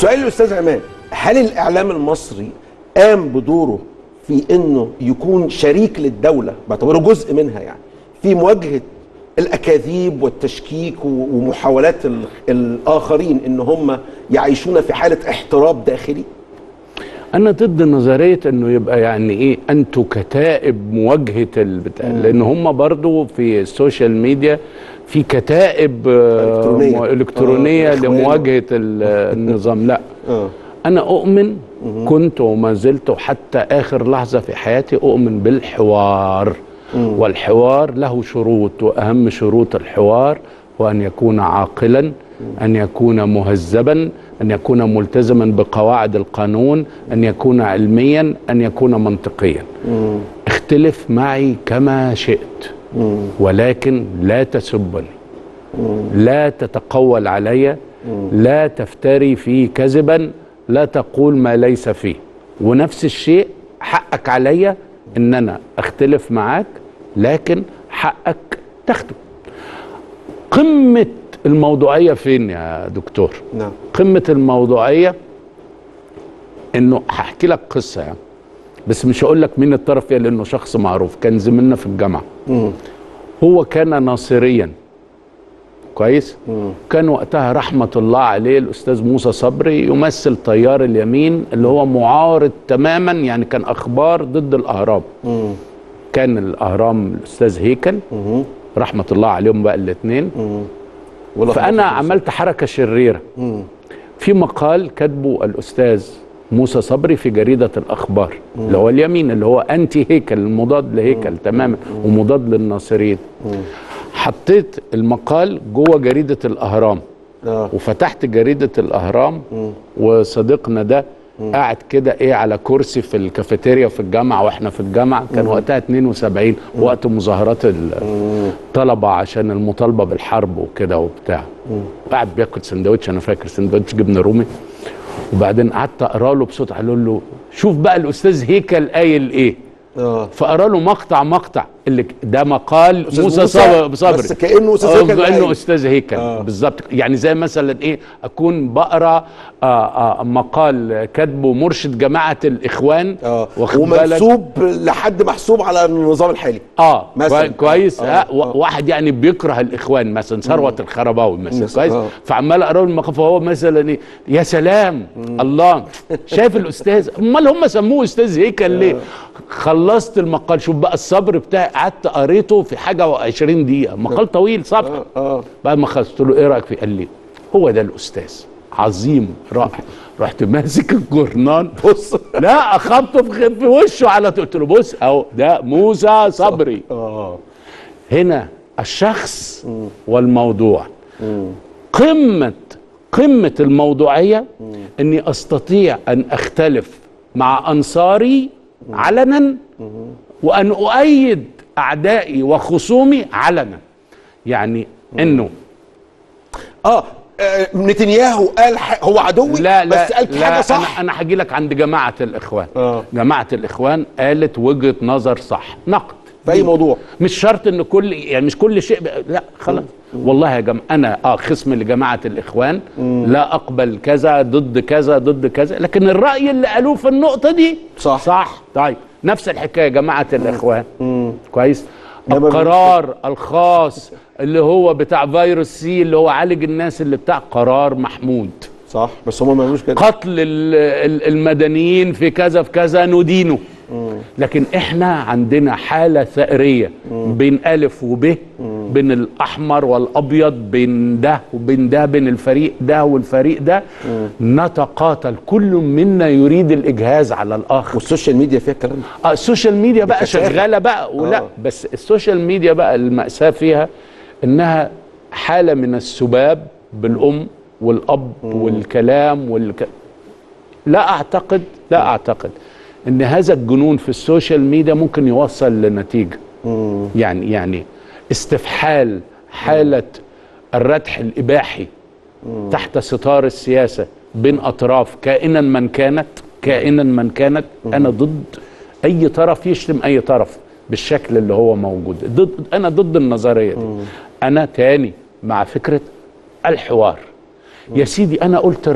سؤال الاستاذ عماد هل الاعلام المصري قام بدوره في انه يكون شريك للدوله بعتبره جزء منها يعني في مواجهه الاكاذيب والتشكيك و- ومحاولات ال- الاخرين ان هم يعيشون في حاله احتراب داخلي انا ضد نظريه انه يبقى يعني ايه انتوا كتائب مواجهه البتاع لان هم برضو في السوشيال ميديا في كتائب آه، إلكترونية. مو- الكترونيه آه، إخوان. لمواجهه ال- النظام لا اه انا اؤمن كنت وما زلت وحتى اخر لحظه في حياتي اؤمن بالحوار والحوار له شروط واهم شروط الحوار هو ان يكون عاقلا ان يكون مهذبا ان يكون ملتزما بقواعد القانون ان يكون علميا ان يكون منطقيا اختلف معي كما شئت ولكن لا تسبني لا تتقول علي لا تفتري في كذبا لا تقول ما ليس فيه ونفس الشيء حقك عليا ان انا اختلف معاك لكن حقك تاخده قمة الموضوعية فين يا دكتور نعم قمة الموضوعية انه هحكي لك قصة يعني بس مش هقول لك مين الطرف فيها لانه شخص معروف كان زميلنا في الجامعة هو كان ناصريا كويس كان وقتها رحمة الله عليه الأستاذ موسى صبري يمثل تيار اليمين اللي هو معارض تماما يعني كان أخبار ضد الأهرام كان الأهرام الأستاذ هيكل رحمة الله عليهم بقى الاثنين ولا فأنا خلاص. عملت حركة شريرة في مقال كاتبه الأستاذ موسى صبري في جريدة الأخبار اللي هو اليمين اللي هو أنتي هيكل المضاد لهيكل تماما ومضاد للناصريين حطيت المقال جوه جريدة الأهرام اه وفتحت جريدة الأهرام وصديقنا ده قاعد كده ايه على كرسي في الكافيتيريا في الجامعة واحنا في الجامعة كان وقتها 72 وقت مظاهرات الطلبة عشان المطالبة بالحرب وكده وبتاع قاعد بياكل سندوتش انا فاكر سندوتش جبنة رومي وبعدين قعدت اقرا له بصوت قال له شوف بقى الاستاذ هيكل قايل ايه اه فقرا له مقطع مقطع اللي ك- ده مقال أستاذ موسى موسى، صب- صبري بس كأنه أستاذ آه، هيكل كانه قايل. استاذ هيكل آه. بالظبط يعني زي مثلا ايه اكون بقرا آه آه مقال كاتبه مرشد جماعه الاخوان اه واخد بالك ومنسوب لحد محسوب على النظام الحالي اه مثلاً. كوي- كويس آه، آه آه. آه واحد يعني بيكره الاخوان مثلا ثروت الخرباوي مثلا مثلاً، كويس آه. فعمال اقرا له المقال فهو مثلا ايه يا سلام الله شايف الاستاذ امال هم سموه استاذ هيكل ليه خلصت المقال شوف بقى الصبر بتاعي قعدت قريته في حاجه و20 دقيقه مقال طويل صفحه اه اه بعد ما خلصت له ايه رايك فيه قال لي هو ده الاستاذ عظيم رائع رحت ماسك الجورنال بص لا اخبطه في خ- في وشه على طول. قلت له بص اهو ده موسى صبري اه هنا الشخص والموضوع قمة قمة الموضوعية اني استطيع ان اختلف مع انصاري علنا وان اؤيد اعدائي وخصومي علنا يعني انه اه آه، نتنياهو قال ح- هو عدوي لا لا بس قال لا حاجه صح انا, أنا هجي لك عند جماعه الاخوان آه. جماعه الاخوان قالت وجهه نظر صح نقد في اي موضوع مش شرط ان كل يعني مش كل شيء بقى لا خلاص والله يا جماعه انا اه خصم لجماعه الاخوان لا اقبل كذا ضد كذا ضد كذا لكن الراي اللي قالوه في النقطه دي صح. صح طيب نفس الحكايه جماعه الاخوان كويس ده ما القرار الخاص اللي هو بتاع فيروس سي اللي هو عالج الناس اللي بتاع قرار محمود صح بس هم ما عملوش كده قتل ال- ال- المدنيين في كذا في كذا ندينه لكن احنا عندنا حالة ثأرية بين ألف وب بين الأحمر والأبيض بين ده وبين ده بين الفريق ده والفريق ده نتقاتل كل منا يريد الإجهاز على الآخر والسوشيال ميديا فيها الكلام ده آه السوشيال ميديا بقى بكثافة. شغالة بقى ولا آه. بس السوشيال ميديا بقى المأساة فيها إنها حالة من السباب بالأم والأب والكلام والك... لا أعتقد لا أعتقد إن هذا الجنون في السوشيال ميديا ممكن يوصل لنتيجة يعني يعني استفحال حالة الردح الإباحي تحت ستار السياسة بين أطراف كائنا من كانت كائنا من كانت أنا ضد أي طرف يشتم أي طرف بالشكل اللي هو موجود ضد أنا ضد النظرية دي أنا تاني مع فكرة الحوار يا سيدي أنا قلت رأيي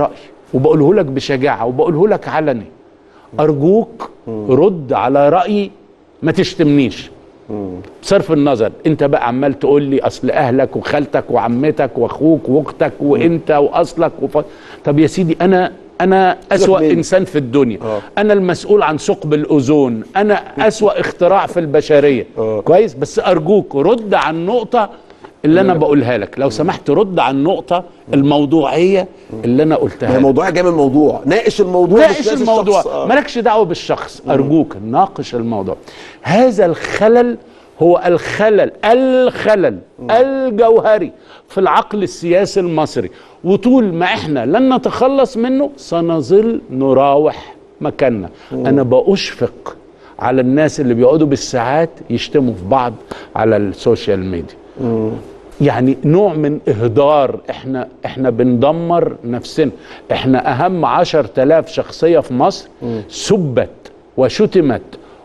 وبقوله لك بشجاعه وبقوله لك علني ارجوك رد على رايي ما تشتمنيش بصرف النظر انت بقى عمال تقول لي اصل اهلك وخالتك وعمتك واخوك واختك وانت واصلك وف... طب يا سيدي انا انا اسوا مني. انسان في الدنيا آه. انا المسؤول عن ثقب الاوزون انا اسوا اختراع في البشريه آه. كويس بس ارجوك رد عن النقطه اللي انا بقولها لك لو سمحت رد عن النقطه الموضوعيه اللي انا قلتها ما هي لك. موضوع جاي من الموضوع ناقش الموضوع مش ناقش ناقش الموضوع الشخص. آه. مالكش دعوه بالشخص ارجوك ناقش الموضوع هذا الخلل هو الخلل الخلل الجوهري في العقل السياسي المصري وطول ما احنا لن نتخلص منه سنظل نراوح مكاننا انا بأشفق على الناس اللي بيقعدوا بالساعات يشتموا في بعض على السوشيال ميديا يعني نوع من اهدار احنا احنا بندمر نفسنا احنا اهم عشر تلاف شخصية في مصر سبت وشتمت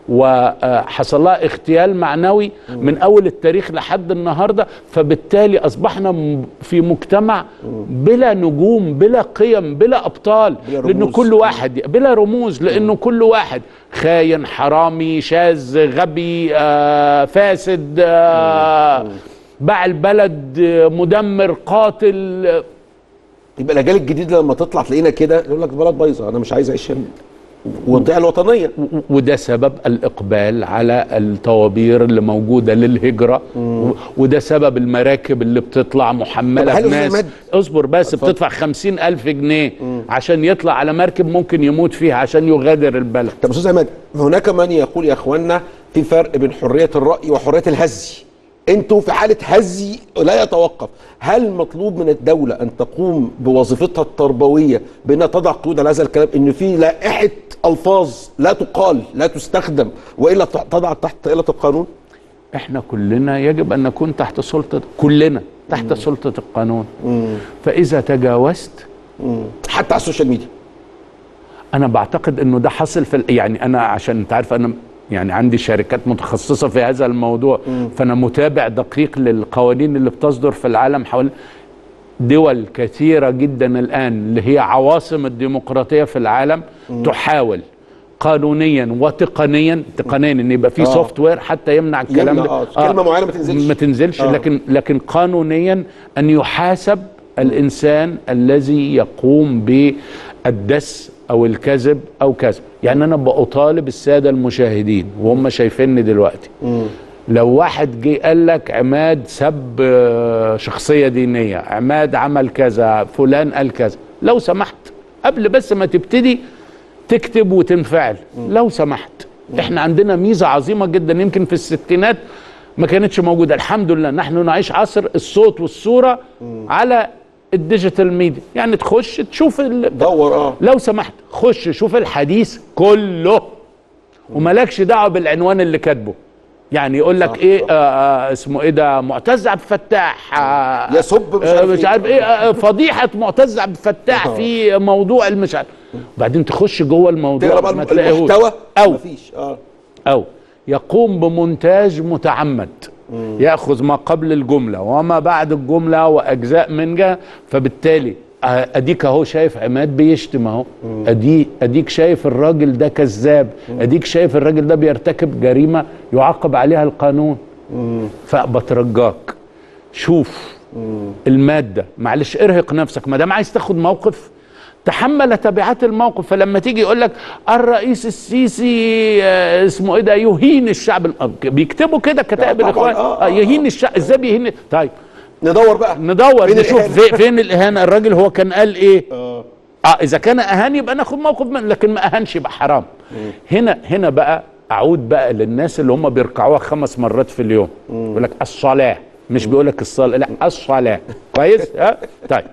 وحصل لها اغتيال معنوي من اول التاريخ لحد النهارده فبالتالي اصبحنا م- في مجتمع بلا نجوم بلا قيم بلا ابطال بلا لانه رموز. كل واحد بلا رموز لانه كل واحد خاين حرامي شاذ غبي آه فاسد آه باع البلد آه، مدمر قاتل آه، يبقى الاجيال الجديده لما تطلع تلاقينا كده يقول لك البلد بايظه انا مش عايز اعيش هنا وتضيع الوطنيه و- وده سبب الإقبال على الطوابير اللي موجودة للهجرة و- وده سبب المراكب اللي بتطلع طب محملة هل بناس أستاذ اصبر بس اتفضل. بتدفع خمسين ألف جنيه عشان يطلع على مركب ممكن يموت فيها عشان يغادر البلد طب استاذ عماد هناك من يقول يا اخوانا في فرق بين حريه الراي وحريه الهزي انتوا في حاله هزي لا يتوقف هل مطلوب من الدوله ان تقوم بوظيفتها التربويه بانها تضع قيود على هذا الكلام ان في لائحه الفاظ لا تقال لا تستخدم والا ت- تضع تحت طائله القانون احنا كلنا يجب أن نكون تحت سلطة كلنا تحت سلطة القانون فإذا تجاوزت حتى على السوشيال ميديا انا بعتقد انه ده حصل في ال- يعني انا عشان انت عارف انا يعني عندي شركات متخصصه في هذا الموضوع فانا متابع دقيق للقوانين اللي بتصدر في العالم حول دول كثيره جدا الان اللي هي عواصم الديمقراطيه في العالم تحاول قانونيا وتقنيا تقنيا ان يبقى في آه. سوفت وير حتى يمنع الكلام يمنع، ده آه. كلمة معينة ما تنزلش. ما تنزلش آه. لكن لكن قانونيا ان يحاسب الانسان الذي يقوم بالدس او الكذب او كذا يعني انا بطالب الساده المشاهدين وهم شايفيني دلوقتي لو واحد جه قال لك عماد سب آه، شخصيه دينيه عماد عمل كذا فلان قال كذا لو سمحت قبل بس ما تبتدي تكتب وتنفعل لو سمحت احنا عندنا ميزه عظيمه جدا يمكن في الستينات ما كانتش موجوده الحمد لله نحن نعيش عصر الصوت والصوره على الديجيتال ميديا يعني تخش تشوف ال... دور اه لو سمحت خش شوف الحديث كله وملكش دعوه بالعنوان اللي كاتبه يعني يقول لك صح، ايه صح. آه آه اسمه ايه ده معتز عبد الفتاح آه يسب مش آه عارف مش إيه. عارف ايه آه فضيحه معتز عبد الفتاح آه. في موضوع المش عارف وبعدين تخش جوه الموضوع تقرا بقى ما الم- تلاقيهوش المحتوى او مفيش اه أو يقوم بمونتاج متعمد يأخذ ما قبل الجملة وما بعد الجملة وأجزاء منها فبالتالي آه، أديك أهو شايف عماد بيشتم أهو أدي أديك شايف الراجل ده كذاب أديك شايف الراجل ده بيرتكب جريمة يعاقب عليها القانون فبترجاك شوف المادة معلش ارهق نفسك ما دام عايز تاخد موقف تحمل تبعات الموقف فلما تيجي يقول لك الرئيس السيسي آه، اسمه ايه ده يهين الشعب الم- بيكتبوا كده كتائب طبعاً، الاخوان آه، آه، آه، يهين الشعب ازاي بيهين طيب ندور بقى ندور فين نشوف الإهانة؟ في فين الاهانه الراجل هو كان قال ايه اه اه اذا كان اهان يبقى ناخد موقف منه لكن ما اهانش يبقى حرام هنا هنا بقى اعود بقى للناس اللي هم بيركعوها خمس مرات في اليوم يقول لك الصلاه مش بيقول لك الصلاه لا الصلاه كويس ها طيب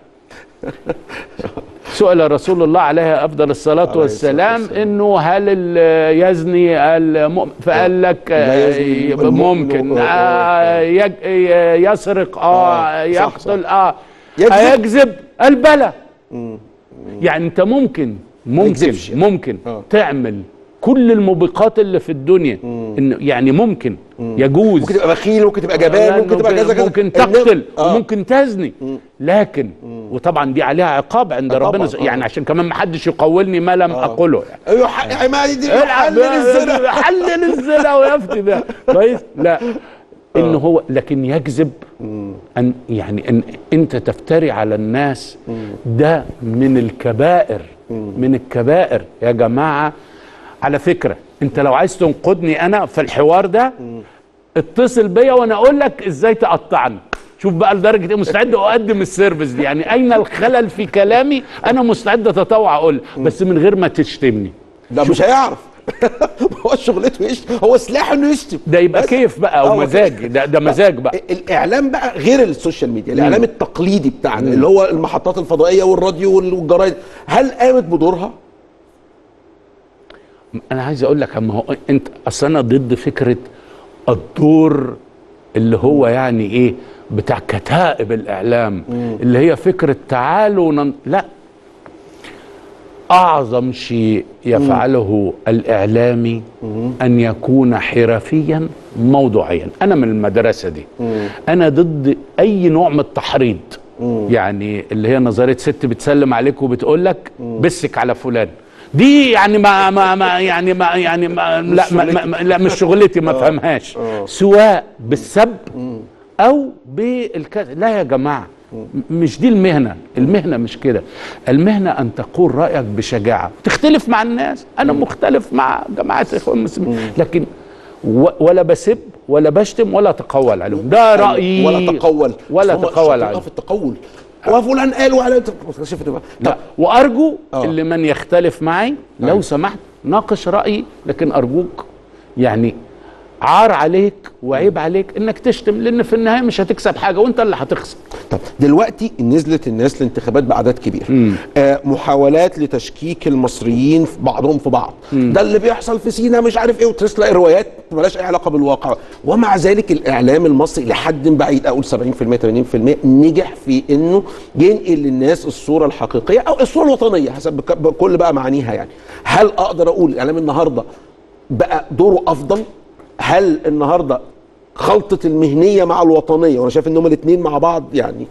سئل رسول الله عليه افضل الصلاه عليه والسلام الصلاة انه هل ال- يزني المؤمن فقال لك لا آه، يزني يبقى المؤمن ممكن و- آه، يج- يسرق اه آه، صح، يقتل اه يكذب؟ يكذب البلى يعني انت ممكن ممكن يكذبش يعني. ممكن آه. تعمل كل الموبقات اللي في الدنيا إن يعني ممكن يجوز ممكن تبقى بخيل ممكن تبقى جبان لأنه ممكن تبقى كذا كذا ممكن إنما- تقتل آه. وممكن تزني لكن وطبعا دي عليها عقاب عند آه ربنا طبعاً، آه. يعني عشان كمان ما حدش يقولني ما لم اقوله يعني ايوه حق عمادي دي العب حلل الزنا حلل الزنا ويفتي ده كويس لا ان هو لكن يكذب ان يعني ان انت تفتري على الناس ده من الكبائر من الكبائر يا جماعه على فكره انت لو عايز تنقدني انا في الحوار ده اتصل بيا وانا اقول لك ازاي تقطعني شوف بقى لدرجه ايه مستعد اقدم السيرفيس دي يعني اين الخلل في كلامي انا مستعد اتطوع اقول بس من غير ما تشتمني لا مش هيعرف هو شغلته يشتم هو سلاحه انه يشتم ده يبقى بس. كيف بقى آه، او مزاج ده, ده مزاج بقى الاعلام بقى غير السوشيال ميديا الاعلام التقليدي بتاعنا اللي هو المحطات الفضائيه والراديو والجرايد هل قامت بدورها انا عايز اقول لك اما هو انت اصل انا ضد فكره الدور اللي هو يعني ايه بتاع كتائب الاعلام اللي هي فكره تعالوا نن... لا اعظم شيء يفعله الاعلامي ان يكون حرفيا موضوعيا انا من المدرسه دي انا ضد اي نوع من التحريض يعني اللي هي نظريه ست بتسلم عليك وبتقول لك بسك على فلان دي يعني ما ما ما يعني ما يعني ما لا ما ما ما- لا مش شغلتي ما فهمهاش سواء بالسب او بالكذا لا يا جماعه م- مش دي المهنه المهنه مش كده المهنه ان تقول رايك بشجاعه تختلف مع الناس انا مختلف مع جماعه الاخوان المسلمين لكن و- ولا بسب ولا بشتم ولا اتقول عليهم ده رايي ولا تقول ولا هم تقول شاطرين عليهم أوي في التقول وفلان قال وعلى شفت بقى لا طب وارجو آه. اللي من يختلف معي لو أيوة. سمحت ناقش رايي لكن ارجوك يعني عار عليك وعيب عليك انك تشتم لان في النهايه مش هتكسب حاجه وانت اللي هتخسر طب دلوقتي نزلت الناس الانتخابات باعداد كبيره آه محاولات لتشكيك المصريين في بعضهم في بعض ده اللي بيحصل في سينا مش عارف ايه وتلاقي روايات مالهاش اي علاقه بالواقع ومع ذلك الاعلام المصري لحد بعيد اقول 70% 80% نجح في انه ينقل للناس الصوره الحقيقيه او الصوره الوطنيه حسب بك- بكل بقى معانيها يعني هل اقدر اقول الاعلام النهارده بقى دوره افضل هل النهارده خلطه المهنيه مع الوطنيه وانا شايف ان هما الاثنين مع بعض يعني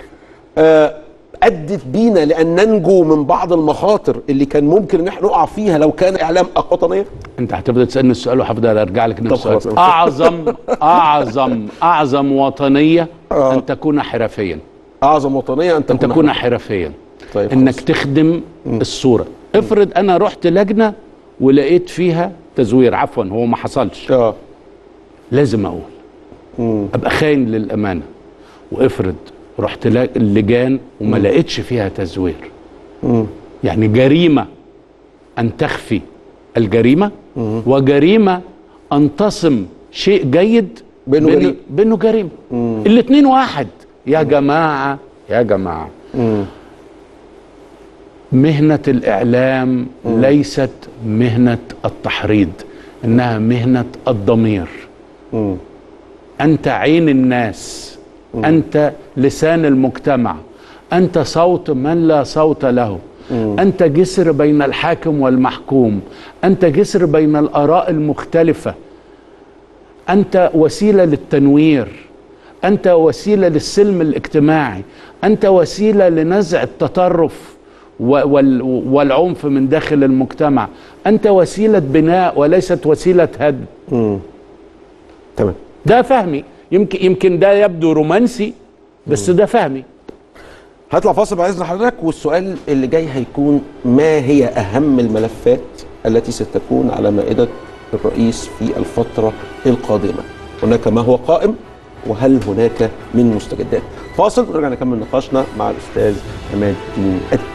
آه، ادت بينا لان ننجو من بعض المخاطر اللي كان ممكن ان احنا نقع فيها لو كان اعلام وطنيه انت هتبدا تسالني السؤال وهفضل ارجع لك نفس طب خلاص. السؤال اعظم اعظم اعظم وطنيه آه. ان تكون حرفيا اعظم وطنيه ان ان تكون تكون حرفيا طيب انك خلاص. تخدم الصوره افرض انا رحت لجنه ولقيت فيها تزوير عفوا هو ما حصلش اه لازم اقول مم. ابقى خاين للامانه وافرض رحت لا- اللجان وما لقيتش فيها تزوير مم. يعني جريمه ان تخفي الجريمه وجريمه ان تصم شيء جيد بأنه بأنه- جريمة. بانه جريمه الاثنين واحد يا جماعه يا جماعه مم. مهنه الاعلام ليست مهنه التحريض انها مهنه الضمير مم. انت عين الناس انت لسان المجتمع انت صوت من لا صوت له انت جسر بين الحاكم والمحكوم انت جسر بين الاراء المختلفه انت وسيله للتنوير انت وسيله للسلم الاجتماعي انت وسيله لنزع التطرف و- وال- والعنف من داخل المجتمع انت وسيله بناء وليست وسيله هدم مم. تمام ده فهمي يمكن يمكن ده يبدو رومانسي بس ده فهمي هطلع فاصل بعد اذن حضرتك والسؤال اللي جاي هيكون ما هي اهم الملفات التي ستكون على مائده الرئيس في الفتره القادمه هناك ما هو قائم وهل هناك من مستجدات فاصل ونرجع نكمل نقاشنا مع الاستاذ عماد الدين أدي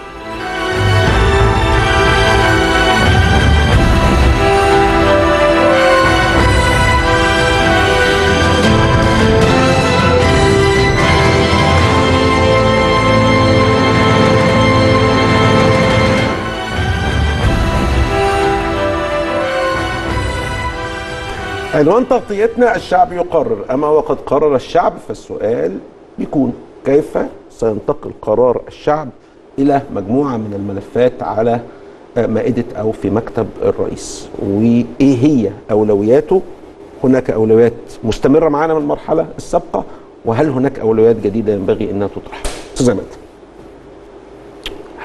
عنوان تغطيتنا الشعب يقرر اما وقد قرر الشعب فالسؤال بيكون كيف سينتقل قرار الشعب الى مجموعه من الملفات على آه، مائده او في مكتب الرئيس وايه هي اولوياته هناك اولويات مستمره معانا من المرحله السابقه وهل هناك اولويات جديده ينبغي انها تطرح استاذ عماد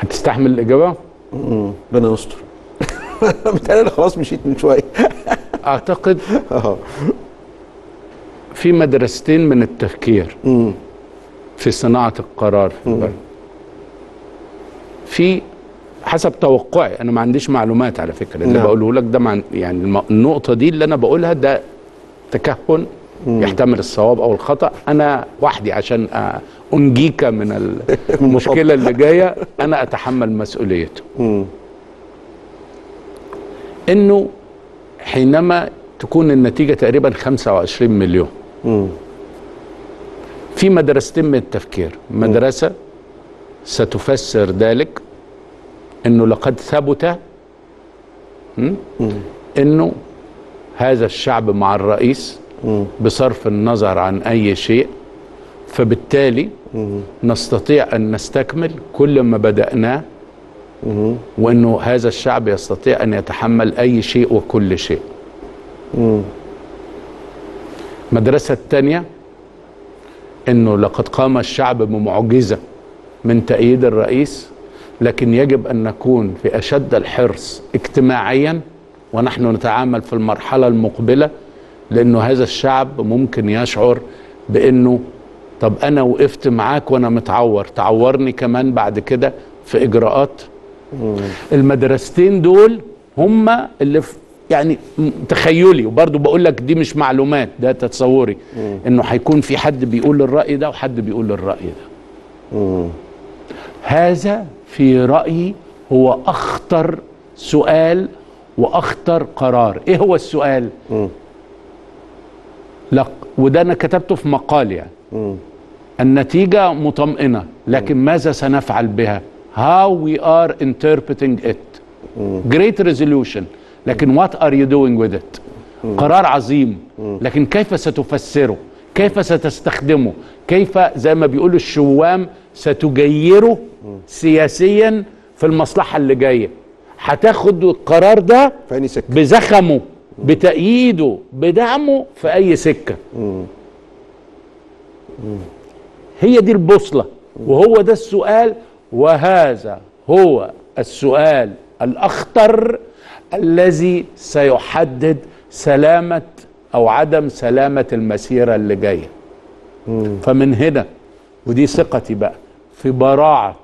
هتستحمل الاجابه ربنا يستر متهيألي خلاص مشيت من شويه اعتقد اه في مدرستين من التفكير مم. في صناعه القرار في البلد في حسب توقعي انا ما عنديش معلومات على فكره اللي نعم. بقوله لك ده مع يعني الم- النقطه دي اللي انا بقولها ده تكهن يحتمل الصواب او الخطا انا وحدي عشان أ- انجيك من المشكله اللي جايه انا اتحمل مسؤوليته مم. انه حينما تكون النتيجه تقريبا 25 مليون مم. في مدرستين من التفكير مدرسه ستفسر ذلك انه لقد ثبت م? انه هذا الشعب مع الرئيس مم. بصرف النظر عن اي شيء فبالتالي نستطيع ان نستكمل كل ما بداناه مم. وانه هذا الشعب يستطيع ان يتحمل اي شيء وكل شيء مم. المدرسة الثانية انه لقد قام الشعب بمعجزة من تأييد الرئيس لكن يجب ان نكون في اشد الحرص اجتماعيا ونحن نتعامل في المرحلة المقبلة لانه هذا الشعب ممكن يشعر بانه طب انا وقفت معاك وانا متعور تعورني كمان بعد كده في اجراءات المدرستين دول هم اللي في يعني م- تخيلي وبرضه بقول لك دي مش معلومات ده تصوري انه هيكون في حد بيقول الراي ده وحد بيقول الراي ده مم. هذا في رايي هو اخطر سؤال واخطر قرار ايه هو السؤال مم. لا وده انا كتبته في مقال يعني مم. النتيجة مطمئنة لكن ماذا سنفعل بها how we are interpreting it great resolution لكن what are you doing with it قرار عظيم لكن كيف ستفسره كيف ستستخدمه كيف زي ما بيقولوا الشوام ستجيره سياسيا في المصلحة اللي جاية هتاخد القرار ده فاني سكه بزخمه بتأييده بدعمه في أي سكة هي دي البوصلة وهو ده السؤال وهذا هو السؤال الأخطر الذي سيحدد سلامة أو عدم سلامة المسيرة اللي جاية فمن هنا ودي ثقتي بقى في براعة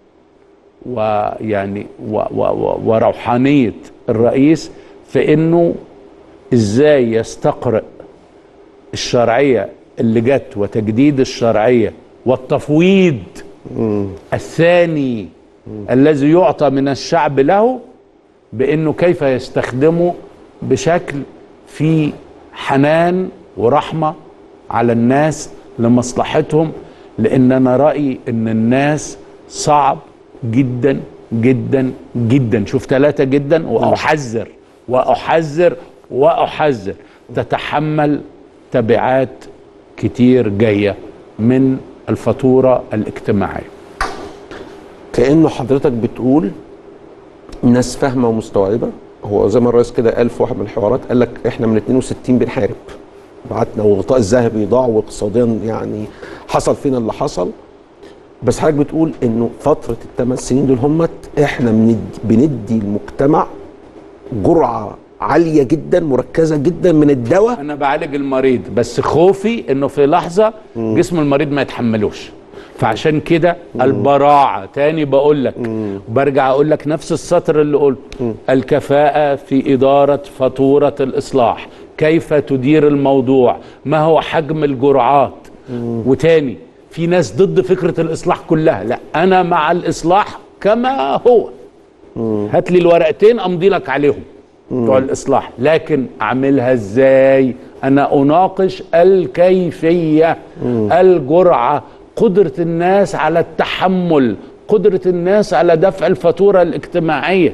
ويعني و و و وروحانية الرئيس في انه ازاي يستقرئ الشرعية اللي جت وتجديد الشرعية والتفويض الثاني الذي يعطى من الشعب له بانه كيف يستخدمه بشكل في حنان ورحمة على الناس لمصلحتهم لان انا رأيي ان الناس صعب جدا جدا جدا شوف ثلاثة جدا واحذر واحذر واحذر تتحمل تبعات كتير جاية من الفاتورة الاجتماعية كانه حضرتك بتقول ناس فاهمه ومستوعبه هو زي ما الرئيس كده قال في واحد من الحوارات قال لك احنا من 62 بنحارب بعتنا والغطاء الذهبي ضاع واقتصاديا يعني حصل فينا اللي حصل بس حضرتك بتقول انه فتره الثمان سنين دول هم احنا بندي, بندي المجتمع جرعه عاليه جدا مركزه جدا من الدواء انا بعالج المريض بس خوفي انه في لحظه جسم المريض ما يتحملوش فعشان كده البراعه تاني بقول لك برجع اقول لك نفس السطر اللي قلته الكفاءه في اداره فاتوره الاصلاح كيف تدير الموضوع ما هو حجم الجرعات وتاني في ناس ضد فكره الاصلاح كلها لا انا مع الاصلاح كما هو هات لي الورقتين امضي لك عليهم بتوع الاصلاح لكن اعملها ازاي انا اناقش الكيفيه الجرعه قدره الناس على التحمل قدره الناس على دفع الفاتوره الاجتماعيه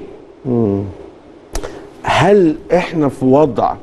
هل احنا في وضع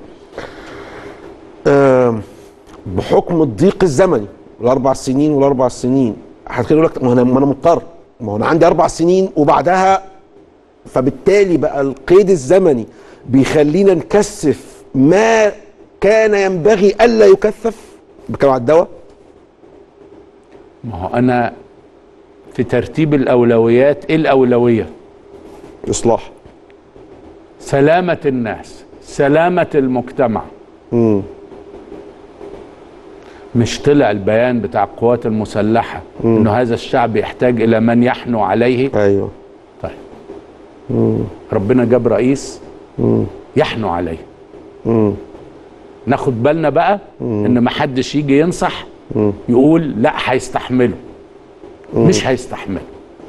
آم، بحكم الضيق الزمني الاربع سنين والاربع سنين هتخلي يقول لك ما انا ما انا مضطر ما هو انا عندي اربع سنين وبعدها فبالتالي بقى القيد الزمني بيخلينا نكثف ما كان ينبغي الا يكثف بكلام على الدواء ما هو انا في ترتيب الاولويات ايه الاولويه اصلاح سلامه الناس سلامه المجتمع امم مش طلع البيان بتاع القوات المسلحه انه هذا الشعب يحتاج الى من يحنو عليه ايوه طيب ربنا جاب رئيس يحنو عليه ناخد بالنا بقى ان ما حدش يجي ينصح يقول لا هيستحمله مش هيستحمله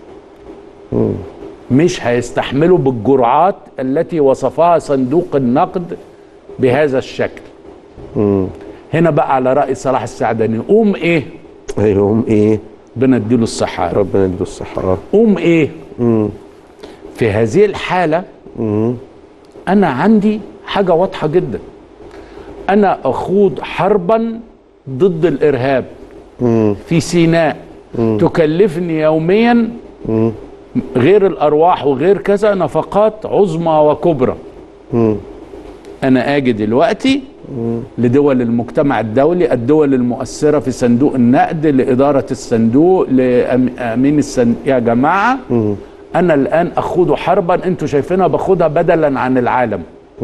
مش هيستحمله بالجرعات التي وصفها صندوق النقد بهذا الشكل هنا بقى على رأي صلاح السعداني قوم ايه ايوه هم ايه ربنا اديله الصحة يا رب. ربنا يديله الصحه آه. قوم ايه في هذه الحالة انا عندي حاجة واضحة جدا انا اخوض حربا ضد الارهاب في سيناء تكلفني يوميا غير الارواح وغير كذا نفقات عظمى وكبرى انا اجي دلوقتي لدول المجتمع الدولي الدول المؤثرة في صندوق النقد لإدارة الصندوق لأمين الصندوق يا جماعة أنا الآن أخوض حربا أنتوا شايفينها باخدها بدلا عن العالم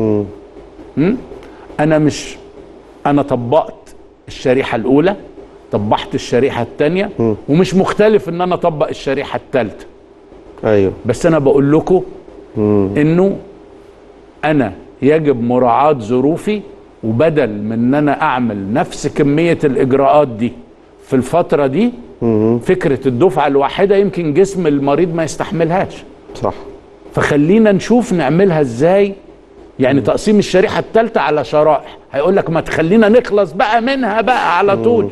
م? أنا مش أنا طبقت الشريحة الأولى طبقت الشريحة الثانية ومش مختلف إن أنا أطبق الشريحة الثالثة ايوه بس أنا بقول لكم إنه أنا يجب مراعاة ظروفي وبدل من ان انا اعمل نفس كمية الاجراءات دي في الفترة دي فكرة الدفعة الواحدة يمكن جسم المريض ما يستحملهاش صح فخلينا نشوف نعملها ازاي يعني تقسيم الشريحة الثالثة على شرائح هيقول لك ما تخلينا نخلص بقى منها بقى على طول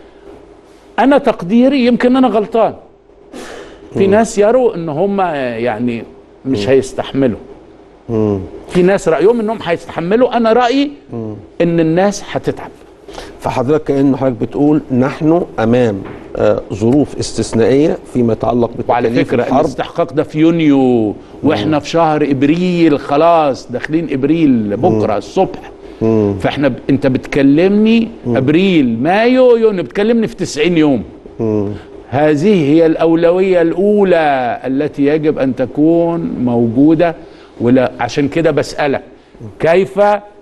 انا تقديري يمكن انا غلطان في ناس يروا ان هم يعني مش هيستحملوا في ناس رايهم انهم هيستحملوا انا رايي ان الناس هتتعب فحضرتك كأن حضرتك بتقول نحن امام آه، ظروف استثنائيه فيما يتعلق وعلى بتكاليف فكره الحرب الاستحقاق ده في يونيو واحنا في شهر ابريل خلاص داخلين ابريل بكره الصبح فاحنا ب... انت بتكلمني ابريل مايو يونيو بتكلمني في 90 يوم هذه هي الاولويه الاولى التي يجب ان تكون موجوده ولا عشان كده بسالك كيف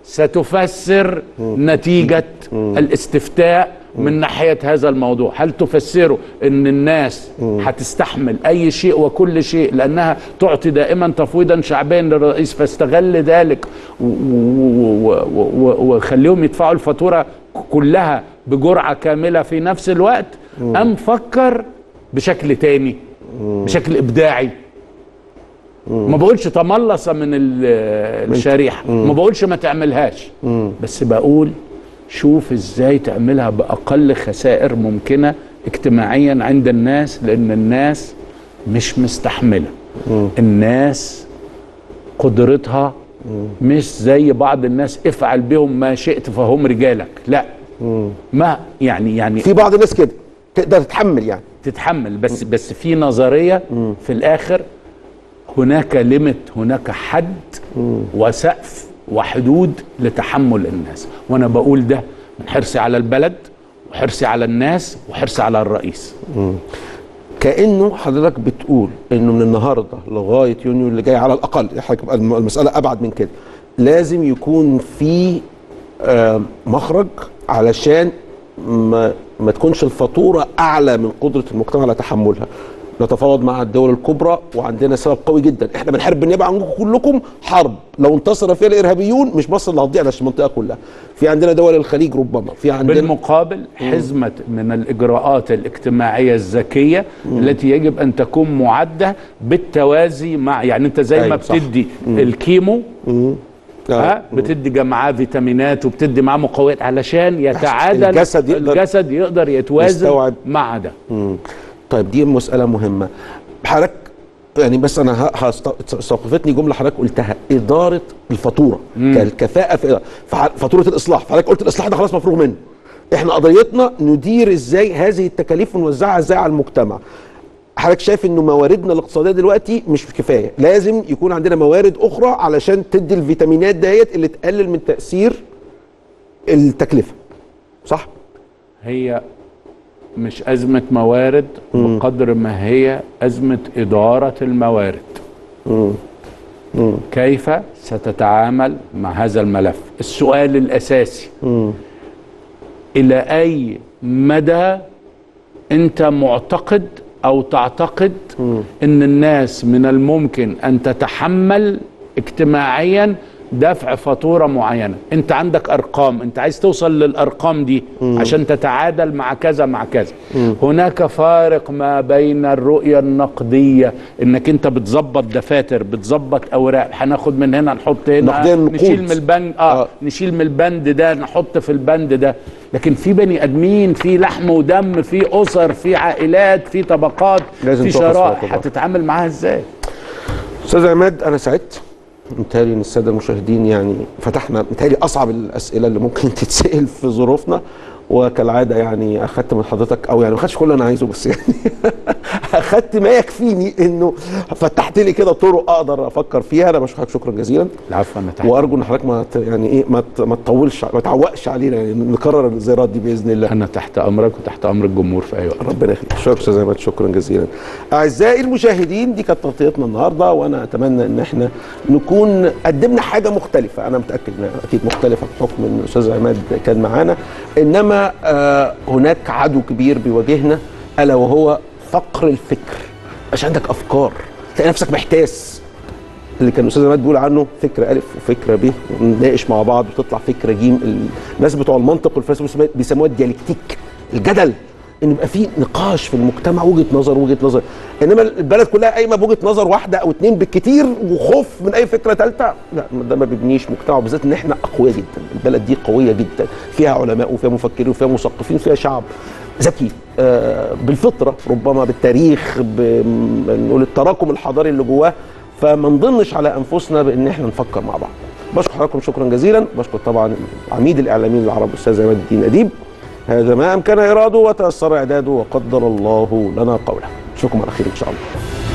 ستفسر نتيجه الاستفتاء من ناحيه هذا الموضوع هل تفسره ان الناس هتستحمل اي شيء وكل شيء لانها تعطي دائما تفويضا شعبيا للرئيس فاستغل ذلك و- و- و- و- وخليهم يدفعوا الفاتوره كلها بجرعه كامله في نفس الوقت ام فكر بشكل تاني بشكل ابداعي ما بقولش تملص من ال- الشريحه ما بقولش ما تعملهاش بس بقول شوف ازاي تعملها باقل خسائر ممكنه اجتماعيا عند الناس لان الناس مش مستحمله الناس قدرتها مش زي بعض الناس افعل بهم ما شئت فهم رجالك لا ما يعني يعني في بعض الناس كده تقدر تتحمل يعني تتحمل بس بس في نظريه في الاخر هناك ليميت هناك حد وسقف وحدود لتحمل الناس وانا بقول ده من حرصي على البلد وحرصي على الناس وحرصي على الرئيس كانه حضرتك بتقول انه من النهارده لغايه يونيو اللي جاي على الاقل حضرتك بقى الم- المساله ابعد من كده لازم يكون في آه، مخرج علشان ما ما تكونش الفاتوره اعلى من قدره المجتمع على تحملها نتفاوض مع الدول الكبرى وعندنا سبب قوي جدا احنا بنحارب بالنيابه عنكم كلكم حرب لو انتصر فيها الارهابيون مش مصر اللي هتضيع ده المنطقه كلها في عندنا دول الخليج ربما في عندنا بالمقابل حزمة من الإجراءات الاجتماعية الذكية التي يجب أن تكون معدة بالتوازي مع يعني أنت زي ما أيوة، صح. بتدي الكيمو آه. ها بتدي معاه فيتامينات وبتدي معاه مقويات علشان يتعادل الجسد يقدر الجسد يقدر يتوازن يستوعب. مع ده طيب دي مسألة مهمة حضرتك يعني بس انا ه- هست- استوقفتني جمله حضرتك قلتها اداره الفاتوره كالكفاءه في فح- فاتوره الاصلاح فحضرتك قلت الاصلاح ده خلاص مفروغ منه احنا قضيتنا ندير ازاي هذه التكاليف ونوزعها ازاي على المجتمع حضرتك شايف انه مواردنا الاقتصاديه دلوقتي مش كفايه لازم يكون عندنا موارد اخرى علشان تدي الفيتامينات ديت اللي تقلل من تاثير التكلفه صح هي مش ازمه موارد بقدر ما هي ازمه اداره الموارد كيف ستتعامل مع هذا الملف السؤال الاساسي الى اي مدى انت معتقد او تعتقد ان الناس من الممكن ان تتحمل اجتماعيا دفع فاتوره معينه انت عندك ارقام انت عايز توصل للارقام دي عشان تتعادل مع كذا مع كذا هناك فارق ما بين الرؤيه النقديه انك انت بتظبط دفاتر بتظبط اوراق هناخد من هنا نحط هنا نقديا النقود. نشيل من البنك آه, آه. نشيل من البند ده نحط في البند ده لكن في بني ادمين في لحم ودم في اسر في عائلات في طبقات لازم في تقف شرائح في الوقت. هتتعامل معاها ازاي استاذ عماد انا سعدت متهيألي ان الساده المشاهدين يعني فتحنا متهيألي اصعب الاسئله اللي ممكن تتسال في ظروفنا وكالعاده يعني اخدت من حضرتك او يعني ما خدتش كل اللي انا عايزه بس يعني اخدت ما يكفيني انه فتحت لي كده طرق اقدر افكر فيها انا بشكرك شكرا جزيلا العفو انا تحت وارجو ان حضرتك ما ت- يعني ايه ما ت- ما تطولش ما تعوقش علينا يعني نكرر الزيارات دي باذن الله انا تحت امرك وتحت امر الجمهور في اي وقت ربنا يخليك شكرا استاذ عماد شكرا جزيلا اعزائي المشاهدين دي كانت تغطيتنا النهارده وانا اتمنى ان احنا نكون قدمنا حاجه مختلفه انا متاكد انها اكيد مختلفه بحكم ان الاستاذ عماد كان معانا انما آه هناك عدو كبير بيواجهنا الا وهو فقر الفكر مش عندك افكار تلاقي نفسك محتاس اللي كان الاستاذ عماد بيقول عنه فكره الف وفكره ب ونناقش مع بعض وتطلع فكره جيم الناس بتوع المنطق والفلسفه بيسموها الديالكتيك الجدل ان يبقى في نقاش في المجتمع وجهه نظر وجهه نظر انما البلد كلها قايمه بوجهه نظر واحده او اتنين بالكتير وخوف من اي فكره ثالثه لا ده ما بيبنيش مجتمع بالذات ان احنا اقوياء جدا البلد دي قويه جدا فيها علماء وفيها مفكرين وفيها مثقفين وفيها شعب ذكي آه، بالفطره ربما بالتاريخ ب- نقول التراكم الحضاري اللي جواه فما نضنش على انفسنا بان احنا نفكر مع بعض بشكر حضراتكم شكرا جزيلا بشكر طبعا عميد الاعلاميين العرب الاستاذ عماد الدين اديب هذا ما امكن اراده وتيسر اعداده وقدر الله لنا قوله اشوفكم على خير ان شاء الله